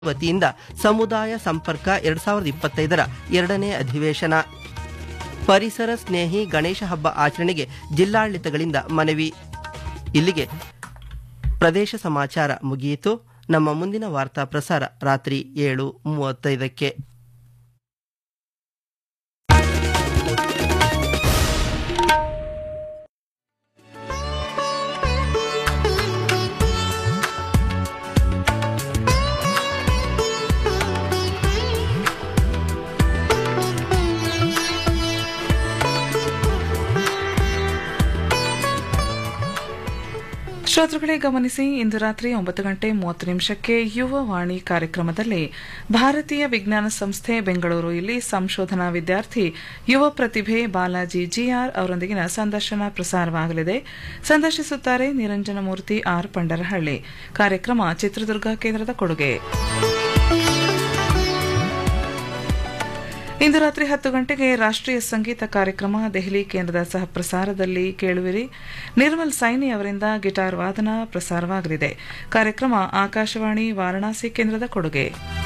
ವತಿಯಿಂದ ಸಮುದಾಯ ಸಂಪರ್ಕ ಎರಡ್ ಸಾವಿರದ ಇಪ್ಪತ್ತೈದರ ಎರಡನೇ ಅಧಿವೇಶನ ಪರಿಸರ ಸ್ನೇಹಿ ಗಣೇಶ ಹಬ್ಬ ಆಚರಣೆಗೆ ಜಿಲ್ಲಾಡಳಿತಗಳಿಂದ ಮನವಿ ಇಲ್ಲಿಗೆ ಪ್ರದೇಶ ಸಮಾಚಾರ ಮುಗಿಯಿತು ನಮ್ಮ ಮುಂದಿನ ವಾರ್ತಾ ಪ್ರಸಾರ ರಾತ್ರಿ ಏಳು ಮೂವತ್ತೈದಕ್ಕೆ ಶ್ರೋತೃಗಳೇ ಗಮನಿಸಿ ಇಂದು ರಾತ್ರಿ ಒಂಬತ್ತು ಗಂಟೆ ಮೂವತ್ತು ನಿಮಿಷಕ್ಕೆ ಯುವ ವಾಣಿ ಕಾರ್ಯಕ್ರಮದಲ್ಲಿ ಭಾರತೀಯ ವಿಜ್ಞಾನ ಸಂಸ್ಥೆ ಬೆಂಗಳೂರು ಇಲ್ಲಿ ಸಂಶೋಧನಾ ವಿದ್ಯಾರ್ಥಿ ಯುವ ಪ್ರತಿಭೆ ಬಾಲಾಜಿ ಜಿಆರ್ ಅವರೊಂದಿಗಿನ ಸಂದರ್ಶನ ಪ್ರಸಾರವಾಗಲಿದೆ ಸಂದರ್ಶಿಸುತ್ತಾರೆ ನಿರಂಜನ ಮೂರ್ತಿ ಆರ್ ಪಂಡರಹಳ್ಳಿ ಕಾರ್ಯಕ್ರಮ ಚಿತ್ರದುರ್ಗ ಕೇಂದ್ರದ ಕೊಡುಗೆ ಇಂದು ರಾತ್ರಿ ಹತ್ತು ಗಂಟೆಗೆ ರಾಷ್ಟ್ರೀಯ ಸಂಗೀತ ಕಾರ್ಯಕ್ರಮ ದೆಹಲಿ ಕೇಂದ್ರದ ಸಹ ಪ್ರಸಾರದಲ್ಲಿ ಕೇಳುವಿರಿ ನಿರ್ಮಲ್ ಸೈನಿ ಅವರಿಂದ ಗಿಟಾರ್ ವಾದನ ಪ್ರಸಾರವಾಗಲಿದೆ ಕಾರ್ಯಕ್ರಮ ಆಕಾಶವಾಣಿ ವಾರಣಾಸಿ ಕೇಂದ್ರದ ಕೊಡುಗೆ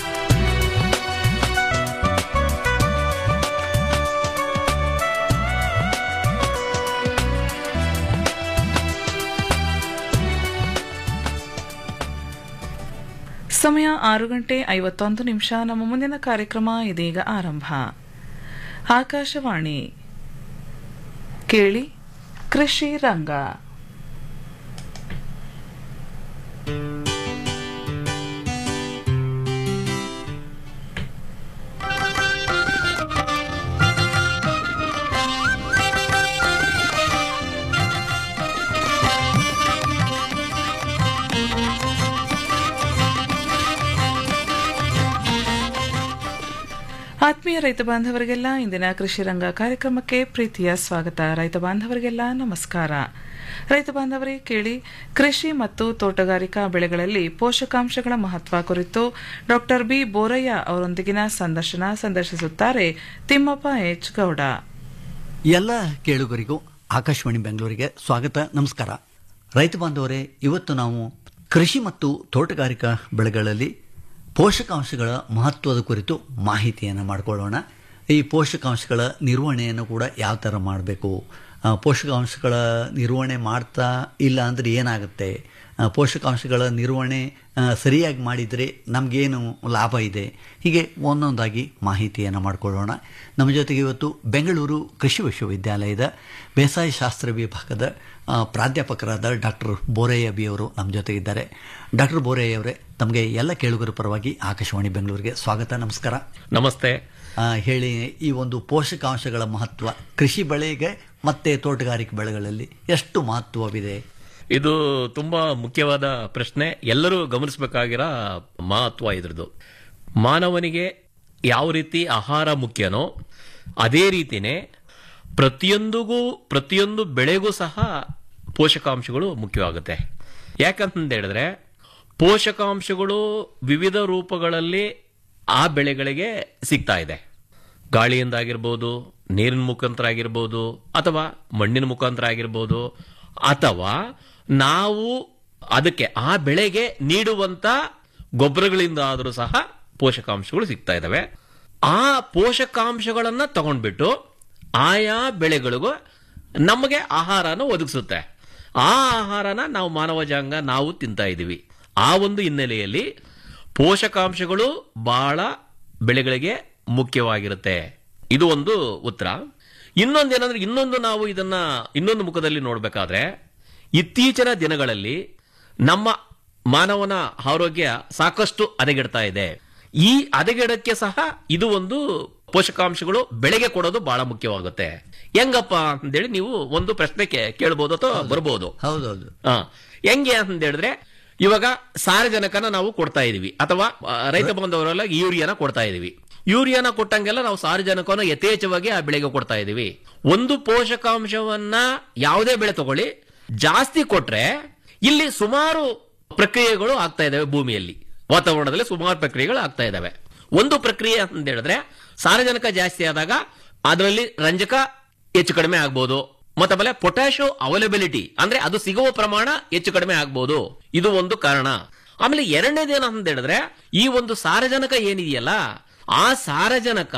ಸಮಯ ಆರು ಗಂಟೆ ಐವತ್ತೊಂದು ನಿಮಿಷ ನಮ್ಮ ಮುಂದಿನ ಕಾರ್ಯಕ್ರಮ ಇದೀಗ ಆರಂಭ ಆಕಾಶವಾಣಿ ಕೇಳಿ ಕೃಷಿ ರಂಗ ಆತ್ಮೀಯ ರೈತ ಬಾಂಧವರಿಗೆಲ್ಲ ಇಂದಿನ ಕೃಷಿ ರಂಗ ಕಾರ್ಯಕ್ರಮಕ್ಕೆ ಪ್ರೀತಿಯ ಸ್ವಾಗತ ರೈತ ಬಾಂಧವರಿಗೆಲ್ಲ ನಮಸ್ಕಾರ ರೈತ ಬಾಂಧವರೇ ಕೇಳಿ ಕೃಷಿ ಮತ್ತು ತೋಟಗಾರಿಕಾ ಬೆಳೆಗಳಲ್ಲಿ ಪೋಷಕಾಂಶಗಳ ಮಹತ್ವ ಕುರಿತು ಡಾಕ್ಟರ್ ಬಿ ಬೋರಯ್ಯ ಅವರೊಂದಿಗಿನ ಸಂದರ್ಶನ ಸಂದರ್ಶಿಸುತ್ತಾರೆ ತಿಮ್ಮಪ್ಪ ಎಚ್ ಗೌಡ ಎಲ್ಲ ಕೇಳುಗರಿಗೂ ಆಕಾಶವಾಣಿ ಬೆಂಗಳೂರಿಗೆ ಸ್ವಾಗತ ನಮಸ್ಕಾರ ರೈತ ಬಾಂಧವರೇ ಇವತ್ತು ನಾವು ಕೃಷಿ ಮತ್ತು ತೋಟಗಾರಿಕಾ ಬೆಳೆಗಳಲ್ಲಿ ಪೋಷಕಾಂಶಗಳ ಮಹತ್ವದ ಕುರಿತು ಮಾಹಿತಿಯನ್ನು ಮಾಡಿಕೊಳ್ಳೋಣ ಈ ಪೋಷಕಾಂಶಗಳ ನಿರ್ವಹಣೆಯನ್ನು ಕೂಡ ಯಾವ ಥರ ಮಾಡಬೇಕು ಆ, ಪೋಷಕಾಂಶಗಳ ನಿರ್ವಹಣೆ ಮಾಡ್ತಾ ಇಲ್ಲ ಅಂದರೆ ಏನಾಗುತ್ತೆ ಆ, ಪೋಷಕಾಂಶಗಳ ನಿರ್ವಹಣೆ ಆ, ಸರಿಯಾಗಿ ಮಾಡಿದರೆ ನಮಗೇನು ಲಾಭ ಇದೆ ಹೀಗೆ ಒಂದೊಂದಾಗಿ ಮಾಹಿತಿಯನ್ನು ಮಾಡಿಕೊಳ್ಳೋಣ ನಮ್ಮ ಜೊತೆಗೆ ಇವತ್ತು ಬೆಂಗಳೂರು ಕೃಷಿ ವಿಶ್ವವಿದ್ಯಾಲಯದ ಬೇಸಾಯ ಶಾಸ್ತ್ರ ವಿಭಾಗದ ಆ, ಪ್ರಾಧ್ಯಾಪಕರಾದ ಡಾಕ್ಟರ್ ಬೋರಯ್ಯ ಬಿ ಅವರು ನಮ್ಮ ಜೊತೆಗಿದ್ದಾರೆ ಡಾಕ್ಟರ್ ಬೋರಯ್ಯ ಅವರೇ ತಮಗೆ ಎಲ್ಲ ಕೇಳುಗರ ಪರವಾಗಿ ಆಕಾಶವಾಣಿ ಬೆಂಗಳೂರಿಗೆ ಸ್ವಾಗತ ನಮಸ್ಕಾರ ನಮಸ್ತೆ ಆ, ಹೇಳಿ ಈ ಒಂದು ಪೋಷಕಾಂಶಗಳ ಮಹತ್ವ ಕೃಷಿ ಬೆಳೆಗೆ ಮತ್ತೆ ತೋಟಗಾರಿಕೆ ಬೆಳೆಗಳಲ್ಲಿ ಎಷ್ಟು ಮಹತ್ವವಿದೆ ಇದು ತುಂಬಾ ಮುಖ್ಯವಾದ ಪ್ರಶ್ನೆ ಎಲ್ಲರೂ ಗಮನಿಸಬೇಕಾಗಿರೋ ಮಹತ್ವ ಇದ್ರದ್ದು ಮಾನವನಿಗೆ ಯಾವ ರೀತಿ ಆಹಾರ ಮುಖ್ಯನೋ ಅದೇ ರೀತಿನೇ ಪ್ರತಿಯೊಂದಿಗೂ ಪ್ರತಿಯೊಂದು ಬೆಳೆಗೂ ಸಹ ಪೋಷಕಾಂಶಗಳು ಮುಖ್ಯವಾಗುತ್ತೆ ಯಾಕಂತ ಹೇಳಿದ್ರೆ ಪೋಷಕಾಂಶಗಳು ವಿವಿಧ ರೂಪಗಳಲ್ಲಿ ಆ ಬೆಳೆಗಳಿಗೆ ಸಿಗ್ತಾ ಇದೆ ಗಾಳಿಯಿಂದ ಆಗಿರ್ಬೋದು ನೀರಿನ ಮುಖಾಂತರ ಆಗಿರ್ಬೋದು ಅಥವಾ ಮಣ್ಣಿನ ಮುಖಾಂತರ ಆಗಿರ್ಬೋದು ಅಥವಾ ನಾವು ಅದಕ್ಕೆ ಆ ಬೆಳೆಗೆ ನೀಡುವಂತ ಗೊಬ್ಬರಗಳಿಂದ ಆದರೂ ಸಹ ಪೋಷಕಾಂಶಗಳು ಸಿಗ್ತಾ ಇದಾವೆ ಆ ಪೋಷಕಾಂಶಗಳನ್ನ ತಗೊಂಡ್ಬಿಟ್ಟು ಆಯಾ ಬೆಳೆಗಳಿಗೂ ನಮಗೆ ಆಹಾರನ ಒದಗಿಸುತ್ತೆ ಆ ಆಹಾರನ ನಾವು ಮಾನವ ಜನಾಂಗ ನಾವು ತಿಂತಾ ಇದ್ದೀವಿ ಆ ಒಂದು ಹಿನ್ನೆಲೆಯಲ್ಲಿ ಪೋಷಕಾಂಶಗಳು ಬಹಳ ಬೆಳೆಗಳಿಗೆ ಮುಖ್ಯವಾಗಿರುತ್ತೆ ಇದು ಒಂದು ಉತ್ತರ ಇನ್ನೊಂದೇನಂದ್ರೆ ಇನ್ನೊಂದು ನಾವು ಇದನ್ನ ಇನ್ನೊಂದು ಮುಖದಲ್ಲಿ ನೋಡಬೇಕಾದ್ರೆ ಇತ್ತೀಚಿನ ದಿನಗಳಲ್ಲಿ ನಮ್ಮ ಮಾನವನ ಆರೋಗ್ಯ ಸಾಕಷ್ಟು ಹದಗೆಡ್ತಾ ಇದೆ ಈ ಹದಗೆಡಕ್ಕೆ ಸಹ ಇದು ಒಂದು ಪೋಷಕಾಂಶಗಳು ಬೆಳೆಗೆ ಕೊಡೋದು ಬಹಳ ಮುಖ್ಯವಾಗುತ್ತೆ ಹೆಂಗಪ್ಪ ಅಂತೇಳಿ ನೀವು ಒಂದು ಪ್ರಶ್ನೆ ಕೇ- ಕೇಳ್ಬೋದು ಅಥವಾ ಬರ್ಬೋದು ಹೌದೌದು ಆ, ಹೆಂಗೆ ಅಂತ ಹೇಳಿದ್ರೆ ಇವಾಗ ಸಾರಜನಕನ ನಾವು ಕೊಡ್ತಾ ಇದೀವಿ ಅಥವಾ ಆ, ರೈತ ಬಾಂಧವರೆಲ್ಲ ಯೂರಿಯಾನ ಕೊಡ್ತಾ ಇದೀವಿ ಯೂರಿಯಾನ ಕೊಟ್ಟಂಗೆಲ್ಲ ನಾವು ಸಾರಜನಕವನ್ನು ಯಥೇಚ್ಛವಾಗಿ ಆ ಬೆಳೆಗೆ ಕೊಡ್ತಾ ಇದೀವಿ ಒಂದು ಪೋಷಕಾಂಶವನ್ನ ಯಾವುದೇ ಬೆಳೆ ತಗೊಳ್ಳಿ ಜಾಸ್ತಿ ಕೊಟ್ರೆ ಇಲ್ಲಿ ಸುಮಾರು ಪ್ರಕ್ರಿಯೆಗಳು ಆಗ್ತಾ ಇದಾವೆ ಭೂಮಿಯಲ್ಲಿ ವಾತಾವರಣದಲ್ಲಿ ಸುಮಾರು ಪ್ರಕ್ರಿಯೆಗಳು ಆಗ್ತಾ ಇದಾವೆ ಒಂದು ಪ್ರಕ್ರಿಯೆ ಅಂತ ಹೇಳಿದ್ರೆ ಸಾರಜನಕ ಜಾಸ್ತಿ ಆದಾಗ ಅದರಲ್ಲಿ ರಂಜಕ ಹೆಚ್ಚು ಕಡಿಮೆ ಆಗ್ಬೋದು ಮತ್ತೆ ಆಮೇಲೆ ಪೊಟ್ಯಾಶೋ ಅವೈಲಬಿಲಿಟಿ ಅಂದ್ರೆ ಅದು ಸಿಗುವ ಪ್ರಮಾಣ ಹೆಚ್ಚು ಕಡಿಮೆ ಆಗ್ಬೋದು ಇದು ಒಂದು ಕಾರಣ ಆಮೇಲೆ ಎರಡನೇದೇನು ಅಂತ ಹೇಳಿದ್ರೆ ಈ ಒಂದು ಸಾರಜನಕ ಏನಿದೆಯಲ್ಲ ಆ ಸಾರಜನಕ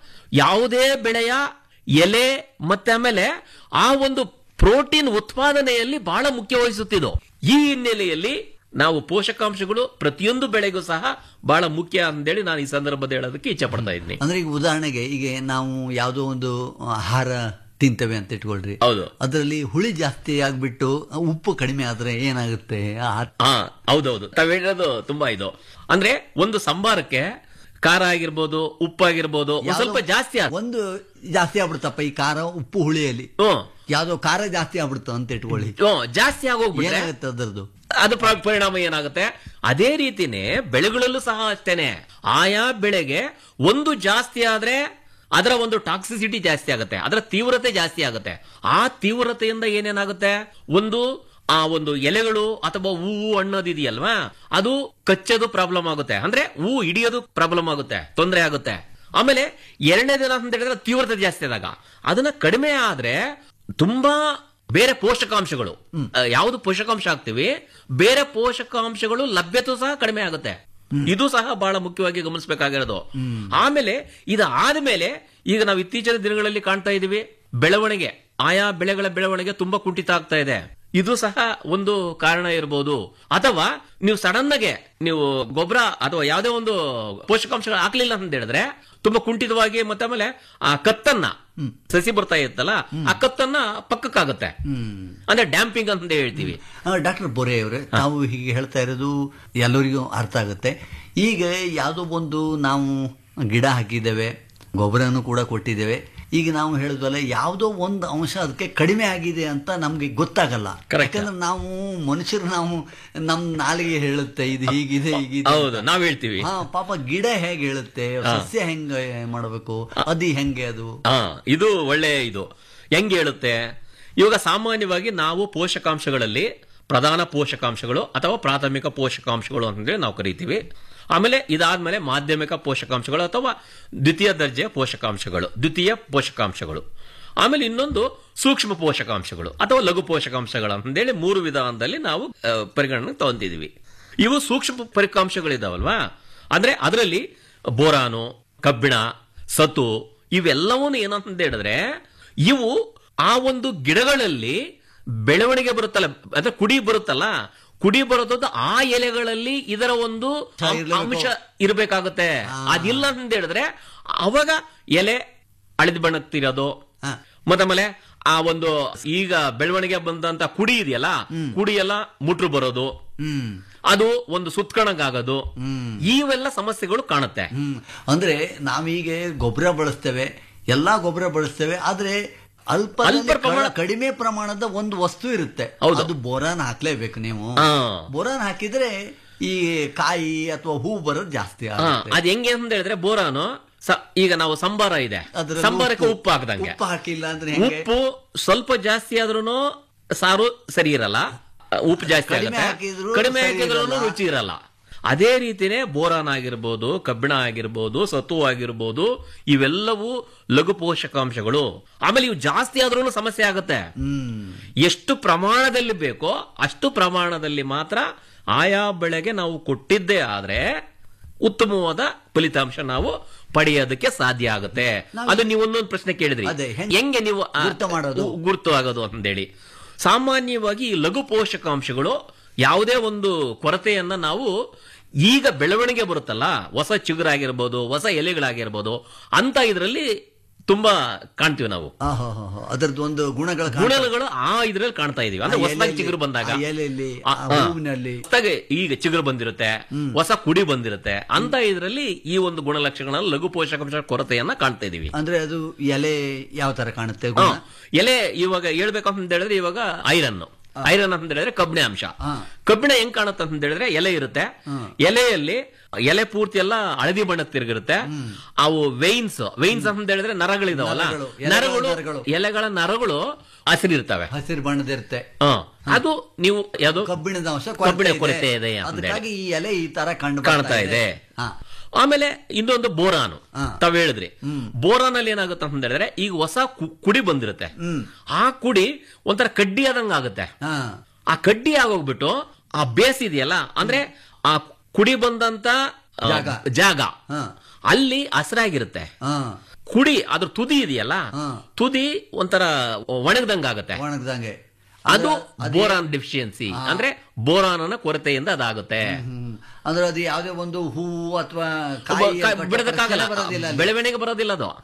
ಯಾವುದೇ ಬೆಳೆಯ ಎಲೆ ಮತ್ತೆ ಆಮೇಲೆ ಆ ಒಂದು ಪ್ರೋಟೀನ್ ಉತ್ಪಾದನೆಯಲ್ಲಿ ಬಹಳ ಮುಖ್ಯ ವಹಿಸುತ್ತಿದ್ದು ಈ ಹಿನ್ನೆಲೆಯಲ್ಲಿ ನಾವು ಪೋಷಕಾಂಶಗಳು ಪ್ರತಿಯೊಂದು ಬೆಳೆಗೂ ಸಹ ಬಹಳ ಮುಖ್ಯ ಅಂತೇಳಿ ನಾನು ಈ ಸಂದರ್ಭದಲ್ಲಿ ಹೇಳೋದಕ್ಕೆ ಇಚ್ಛೆ ಪಡ್ತಾ ಇದ್ದೀನಿ ಅಂದ್ರೆ ಈಗ ಉದಾಹರಣೆಗೆ ಈಗ ನಾವು ಯಾವುದೋ ಒಂದು ಆಹಾರ ತಿಂತೇವೆ ಅಂತ ಇಟ್ಕೊಳ್ರಿ ಹೌದು ಅದರಲ್ಲಿ ಹುಳಿ ಜಾಸ್ತಿ ಆಗ್ಬಿಟ್ಟು ಉಪ್ಪು ಕಡಿಮೆ ಆದ್ರೆ ಏನಾಗುತ್ತೆ ಆ- ಹಾ ಹೌದೌದು ತಾವ್ ಹೇಳೋದು ತುಂಬಾ ಇದು ಅಂದ್ರೆ ಒಂದು ಸಂಬಾರಕ್ಕೆ ಖಾರ ಆಗಿರ್ಬೋದು ಉಪ್ಪಾಗಿರ್ಬೋದು ಒಂದ್ ಸ್ವಲ್ಪ ಜಾಸ್ತಿ ಆಗ ಒಂದು ಜಾಸ್ತಿ ಆಗ್ಬಿಡ್ತಪ್ಪ ಈ ಖಾರ ಉಪ್ಪು ಹುಳಿಯಲ್ಲಿ ಹ್ಮ್ ಯಾವ್ದೋ ಖಾರ ಜಾಸ್ತಿ ಆಗ್ಬಿಡ್ತು ಅಂತ ಇಟ್ಕೊಳ್ಳಿ ಹ್ಮ್, ಜಾಸ್ತಿ ಆಗೋಗ್ಬಿಟ್ರೆ ಏನಾಗುತ್ತೆ ಅದರದ್ದು ಅದು ಪ್ರ- ಪರಿಣಾಮ ಏನಾಗುತ್ತೆ ಅದೇ ರೀತಿನೇ ಬೆಳೆಗಳಲ್ಲೂ ಸಹ ಅಷ್ಟೇನೆ ಆಯಾ ಬೆಳೆಗೆ ಒಂದು ಜಾಸ್ತಿ ಆದ್ರೆ ಅದರ ಒಂದು ಟಾಕ್ಸಿಸಿಟಿ ಜಾಸ್ತಿ ಆಗುತ್ತೆ ಅದರ ತೀವ್ರತೆ ಜಾಸ್ತಿ ಆಗುತ್ತೆ ಆ ತೀವ್ರತೆಯಿಂದ ಏನೇನಾಗುತ್ತೆ ಒಂದು ಆ ಒಂದು ಎಲೆಗಳು ಅಥವಾ ಹೂವು ಹಣ್ಣೋದಿದೆಯಲ್ವಾ ಅದು ಕಚ್ಚೋದು ಪ್ರಾಬ್ಲಮ್ ಆಗುತ್ತೆ ಅಂದ್ರೆ ಹೂ ಹಿಡಿಯೋದು ಪ್ರಾಬ್ಲಮ್ ಆಗುತ್ತೆ ತೊಂದರೆ ಆಗುತ್ತೆ ಆಮೇಲೆ ಎರಡನೇ ದಿನ ಅಂತ ಹೇಳಿದ್ರೆ ತೀವ್ರತೆ ಜಾಸ್ತಿ ಆದಾಗ ಅದನ್ನ ಕಡಿಮೆ ಆದ್ರೆ ತುಂಬಾ ಬೇರೆ ಪೋಷಕಾಂಶಗಳು ಆ, ಯಾವುದು ಪೋಷಕಾಂಶ ಹಾಕ್ತಿವಿ ಬೇರೆ ಪೋಷಕಾಂಶಗಳು ಲಭ್ಯತೆ ಸಹ ಕಡಿಮೆ ಆಗುತ್ತೆ ಇದು ಸಹ ಬಹಳ ಮುಖ್ಯವಾಗಿ ಗಮನಿಸಬೇಕಾಗಿರೋದು ಆಮೇಲೆ ಇದಾದ್ಮೇಲೆ ಈಗ ನಾವು ಇತ್ತೀಚಿನ ದಿನಗಳಲ್ಲಿ ಕಾಣ್ತಾ ಇದೀವಿ ಬೆಳವಣಿಗೆ ಆಯಾ ಬೆಳೆಗಳ ಬೆಳವಣಿಗೆ ತುಂಬಾ ಕುಂಠಿತ ಆಗ್ತಾ ಇದೆ ಇದು ಸಹ ಒಂದು ಕಾರಣ ಇರಬಹುದು ಅಥವಾ ನೀವು ಸಡನ್ ಆಗಿ ನೀವು ಗೊಬ್ಬರ ಅಥವಾ ಯಾವುದೇ ಒಂದು ಪೋಷಕಾಂಶಗಳು ಹಾಕ್ಲಿಲ್ಲ ಅಂತ ಹೇಳಿದ್ರೆ ತುಂಬಾ ಕುಂಠಿತವಾಗಿ ಮತ್ತೆ ಆಮೇಲೆ ಆ ಕತ್ತನ್ನ ಸಸಿ ಬರ್ತಾ ಇತ್ತಲ್ಲ ಆ ಕತ್ತನ್ನ ಪಕ್ಕಕ್ಕಾಗುತ್ತೆ ಅಂದ್ರೆ ಡ್ಯಾಂಪಿಂಗ್ ಅಂತ ಹೇಳ್ತೀವಿ ಡಾಕ್ಟರ್ ಬೋರೆ ಅವರೇ ತಾವು ಹೀಗೆ ಹೇಳ್ತಾ ಇರೋದು ಎಲ್ಲರಿಗೂ ಅರ್ಥ ಆಗುತ್ತೆ ಈಗ ಯಾವುದೋ ಒಂದು ನಾವು ಗಿಡ ಹಾಕಿದ್ದೇವೆ ಗೊಬ್ಬರನು ಕೂಡ ಕೊಟ್ಟಿದ್ದೇವೆ ಈಗ ನಾವು ಹೇಳಿದ್ವಲ್ಲ ಯಾವುದೋ ಒಂದು ಅಂಶ ಅದಕ್ಕೆ ಕಡಿಮೆ ಆಗಿದೆ ಅಂತ ನಮ್ಗೆ ಗೊತ್ತಾಗಲ್ಲ Correct. ಯಾಕಂದ್ರೆ ನಾವು ಮನುಷ್ಯರು ನಾವು ನಮ್ ನಾಲಿಗೆ ಹೇಳುತ್ತೆ ಇದು ಹೀಗಿದೆ ಹೀಗಿದೆ ಹೌದು ನಾವ್ ಹೇಳ್ತೀವಿ ಹಾ ಪಾಪ ಗಿಡ ಹೇಗೆ ಹೇಳುತ್ತೆ ಸಸ್ಯ ಹೆಂಗೆ ಮಾಡಬೇಕು ಅದು ಹೆಂಗೆ ಅದು ಹಾ ಇದು ಒಳ್ಳೆ ಇದು ಹೆಂಗ್ ಹೇಳುತ್ತೆ ಇವಾಗ ಸಾಮಾನ್ಯವಾಗಿ ನಾವು ಪೋಷಕಾಂಶಗಳಲ್ಲಿ ಪ್ರಧಾನ ಪೋಷಕಾಂಶಗಳು ಅಥವಾ ಪ್ರಾಥಮಿಕ ಪೋಷಕಾಂಶಗಳು ಅಂತಂದ್ರೆ ನಾವು ಕರಿತೀವಿ ಆಮೇಲೆ ಇದಾದ್ಮೇಲೆ ಮಾಧ್ಯಮಿಕ ಪೋಷಕಾಂಶಗಳು ಅಥವಾ ದ್ವಿತೀಯ ದರ್ಜೆಯ ಪೋಷಕಾಂಶಗಳು ದ್ವಿತೀಯ ಪೋಷಕಾಂಶಗಳು ಆಮೇಲೆ ಇನ್ನೊಂದು ಸೂಕ್ಷ್ಮ ಪೋಷಕಾಂಶಗಳು ಅಥವಾ ಲಘು ಪೋಷಕಾಂಶಗಳು ಅಂತೇಳಿ ಮೂರು ವಿಧಾನದಲ್ಲಿ ನಾವು ಆ, ಪರಿಗಣನೆ ತಗೊಂತಿದೀವಿ ಇವು ಸೂಕ್ಷ್ಮ ಪರಿಕಾಂಶಗಳಿದಾವಲ್ವಾ ಅಂದ್ರೆ ಅದರಲ್ಲಿ ಬೋರಾನು ಕಬ್ಬಿಣ ಸತು ಇವೆಲ್ಲವೂ ಏನಂತ ಹೇಳಿದ್ರೆ ಇವು ಆ ಒಂದು ಗಿಡಗಳಲ್ಲಿ ಬೆಳವಣಿಗೆ ಬರುತ್ತಲ್ಲ ಅಂದ್ರೆ ಕುಡಿ ಬರುತ್ತಲ್ಲ ಕುಡಿ ಬರೋದು ಆ ಎಲೆಗಳಲ್ಲಿ ಇದರ ಒಂದು ಇರ್ಲೇಬೇಕು. ಅಂಶ ಇರಬೇಕಾಗುತ್ತೆ ಅದಿಲ್ಲ ಅಂತ ಹೇಳಿದ್ರೆ ಅವಾಗ ಎಲೆ ಹಳದಿ ಬಣ್ಣಕ್ತಿರೋದು ಹಾ. ಮತ್ತೆ ಆ ಒಂದು ಈಗ ಬೆಳವಣಿಗೆ ಬಂದಂತ ಕುಡಿ ಇದೆಯಲ್ಲ ಕುಡಿ ಎಲ್ಲ ಮುಟ್ರು ಬರೋದು ಹ್ಮ್ ಅದು ಒಂದು ಸುತ್ಕಣಗಾಗೋದು ಹ್ಮ್. ಇವೆಲ್ಲ ಸಮಸ್ಯೆಗಳು ಕಾಣುತ್ತೆ ಹ್ಮ್ ಅಂದ್ರೆ ನಾವೀಗ ಗೊಬ್ಬರ ಬಳಸ್ತೇವೆ ಎಲ್ಲಾ ಗೊಬ್ಬರ ಬಳಸ್ತೇವೆ ಆದ್ರೆ ಅಲ್ಪ ಅಲ್ಪ ಪ್ರಮಾಣ- ಕಡಿಮೆ ಪ್ರಮಾಣದ ಒಂದು ವಸ್ತು ಇರುತ್ತೆ ಹೌದು. ಅದು ಬೋರಾನ್ ಹಾಕ್ಲೇಬೇಕು ನೀವು ಹಾ. ಬೋರಾನ್ ಹಾಕಿದ್ರೆ ಈ ಕಾಯಿ ಅಥವಾ ಹೂ ಬರೋದು ಜಾಸ್ತಿ ಹಾ, ಆಗುತ್ತೆ ಅದ್ ಹೆಂಗೆ ಅಂತ ಹೇಳಿದ್ರೆ ಬೋರಾನು ಸ- ಈಗ ನಾವು ಸಂಬಾರ ಇದೆ ಅದ್ರಲ್ಲಿ ಸಂಬಾರಕ್ಕೆ ಉಪ್ಪು ಹಾಕ್ದಂಗೆ ಉಪ್ಪು ಹಾಕಿಲ್ಲ ಅಂದ್ರೆ ಹೆಂಗೆ ಉಪ್ಪು ಸ್ವಲ್ಪ ಜಾಸ್ತಿ ಆದ್ರೂ ಸಾರು ಸರಿ ಇರಲ್ಲ ಉಪ್ಪು ಜಾಸ್ತಿ ಕಡಿಮೆ ಆಗುತ್ತೆ ಹಾಕಿದ್ರು ಕಡಿಮೆ ಸರಿ ಹಾಕಿದ್ರು ಇರಲ್ಲ. ರುಚಿ ಇರಲ್ಲ ಅದೇ ರೀತಿನೇ ಬೋರಾನ್ ಆಗಿರ್ಬೋದು ಕಬ್ಬಿಣ ಆಗಿರ್ಬೋದು ಸತು ಆಗಿರ್ಬೋದು ಇವೆಲ್ಲವೂ ಲಘು ಪೋಷಕಾಂಶಗಳು ಆಮೇಲೆ ಇವು ಜಾಸ್ತಿ ಆದ್ರೂ ಸಮಸ್ಯೆ ಆಗುತ್ತೆ ಹ್ಮ್ ಎಷ್ಟು ಪ್ರಮಾಣದಲ್ಲಿ ಬೇಕೋ ಅಷ್ಟು ಪ್ರಮಾಣದಲ್ಲಿ ಮಾತ್ರ ಆಯಾ ಬೆಳೆಗೆ ನಾವು ಕೊಟ್ಟಿದ್ದೇ ಆದ್ರೆ ಉತ್ತಮವಾದ ಫಲಿತಾಂಶ ನಾವು ಪಡೆಯೋದಕ್ಕೆ ಸಾಧ್ಯ ಆಗುತ್ತೆ ಅದು ನೀವು ಒಂದೊಂದು ಪ್ರಶ್ನೆ ಕೇಳಿದ್ರಿ ಅದೇ, ಹೆಂಗ್- ಹೆಂಗೆ ನೀವು ಆ- ಗುರ್ತು ಮಾಡೋದು? ಗು- ಗುರ್ತು ಆಗೋದು ಅಂತೇಳಿ ಸಾಮಾನ್ಯವಾಗಿ ಈ ಲಘು ಪೋಷಕಾಂಶಗಳು ಯಾವುದೇ ಒಂದು ಕೊರತೆಯನ್ನ ನಾವು ಈಗ ಬೆಳವಣಿಗೆ ಬರುತ್ತಲ್ಲ ಹೊಸ ಚಿಗುರಾಗಿರ್ಬೋದು ಹೊಸ ಎಲೆಗಳಾಗಿರ್ಬೋದು ಅಂತ ಇದರಲ್ಲಿ ತುಂಬಾ ಕಾಣ್ತೀವಿ ನಾವು ಆಹಾಹಾಹಾ. ಅದರದ್ದು ಒಂದು ಗುಣಗಳ ಕಾಣ್ತಾ- ಗುಣಗಳು ಆ ಇದ್ರಲ್ಲಿ ಕಾಣ್ತಾ ಇದೀವಿ ಅಂದ್ರೆ ಆ ಹೊಸದಾಗಿ ಎಲೆಯಲ್ಲಿ, ಚಿಗುರು ಬಂದಾಗ ಆ ಎಲೆಯಲ್ಲಿ, ಆ, ಆ ಆ. ಹೂವಿನಲ್ಲಿ. ಹೊಸ್ದಾಗಿ ಈಗ ಚಿಗುರು ಬಂದಿರುತ್ತೆ ಹೊಸ ಕುಡಿ ಬಂದಿರುತ್ತೆ ಅಂತ ಇದರಲ್ಲಿ ಈ ಒಂದು ಗುಣಲಕ್ಷಣಗಳ ಲಘು ಪೋಷಕಾಂಶ ಕೊರತೆಯನ್ನ ಕಾಣ್ತಾ ಇದೀವಿ ಅಂದ್ರೆ ಅದು ಎಲೆ ಯಾವ ತರ ಕಾಣುತ್ತೆ ಹ. ಗುಣ ಎಲೆ ಇವಾಗ ಹೇಳ್ಬೇಕು ಅಂತ ಹೇಳಿದ್ರೆ ಇವಾಗ ಐರನ್ ಐರನ್ ಅಂತ ಹೇಳಿದ್ರೆ ಕಬ್ಬಿಣ ಅಂಶ ಹಾ. ಕಬ್ಬಿಣ ಹೆಂಗ್ ಕಾಣುತ್ತೆ ಅಂತ ಹೇಳಿದ್ರೆ ಎಲೆ ಇರುತ್ತೆ ಎಲೆಯಲ್ಲಿ ಎಲೆ ಪೂರ್ತಿ ಎಲ್ಲ ಹಳದಿ ಬಣ್ಣ ತಿರುಗಿರುತ್ತೆ ಅವು ವೈನ್ಸ್ ವೈನ್ಸ್ ಅಂತ ಹೇಳಿದ್ರೆ ನರಗಳಿದಾವಲ್ಲ ನರಗಳು, ಎಲೆಗಳ ನರಗಳು ನರಗಳು. ಎಲೆಗಳ ನರಗಳು ಹಸಿರಿರ್ತವೆ ಹಸಿರು ಬಣ್ಣದಿರುತ್ತೆ ಹ. ಅದು ನೀವು ಯಾವುದು ಕಬ್ಬಿಣದ ಅಂಶ ಕಬ್ಬಿಣ ಕೊರತೆ ಕೊರತೆ ಇದೆ ಇದೆ ಅಂತ ಅದಕ್ಕಾಗಿ ಈ ಎಲೆ ಈ ತರ ಕಂಡು ಕಾಣ್ತಾ ಬರ್ತಾ ಇದೆ ಹಾ. ಆಮೇಲೆ ಇನ್ನೊಂದು ಬೋರಾನು ಹಾ. ತಾವ್ ಹೇಳಿದ್ರಿ ಬೋರಾನ್ ಅಲ್ಲಿ ಏನಾಗುತ್ತೆ ಅಂತ ಹೇಳಿದ್ರೆ ಈಗ ಹೊಸ ಕು- ಕುಡಿ ಬಂದಿರುತ್ತೆ ಹ್ಮ್. ಆ ಕುಡಿ ಒಂಥರ ಕಡ್ಡಿ ಆದಂಗ ಆಗುತ್ತೆ ಹಾ. ಆ ಕಡ್ಡಿ ಆಗೋಗ್ಬಿಟ್ಟು ಆ ಬೇಸ್ ಇದೆಯಲ್ಲ ಅಂದ್ರೆ ಆ ಕುಡಿ ಬಂದಂತ ಆ, ಜಾಗ. ಜಾಗ ಹಾ. ಅಲ್ಲಿ ಹಸಿರಾಗಿರುತ್ತೆ ಹಾ ಕುಡಿ ಅದ್ರ ತುದಿ ಇದೆಯಲ್ಲ ಹಾ. ತುದಿ ಒಂಥರ ಒಣಗ್ದಂಗಾಗುತ್ತೆ ಒಣಗ್ದಂಗೆ ಅದು ಬೋರಾನ್ ಡಿಫಿಷಿಯನ್ಸಿ ಅಂದ್ರೆ ಬೋರಾನನ ಕೊರತೆಯಿಂದ ಅದಾಗುತ್ತೆ ಹ್ಮ್. ಅಂದ್ರೆ ಅದು ಯಾವುದೇ ಒಂದು ಹೂವು ಅಥವಾ ಕಾಯಿ ಕಾಯಿ ಅಥವಾ ಬಿಡೋದಕ್ಕಾಗಲ್ಲ ಫಲ ಬರೋದಿಲ್ಲ ಅಲ್ಲಿ. ಬೆಳವಣಿಗೆ ಬರೋದಿಲ್ಲ ಅದು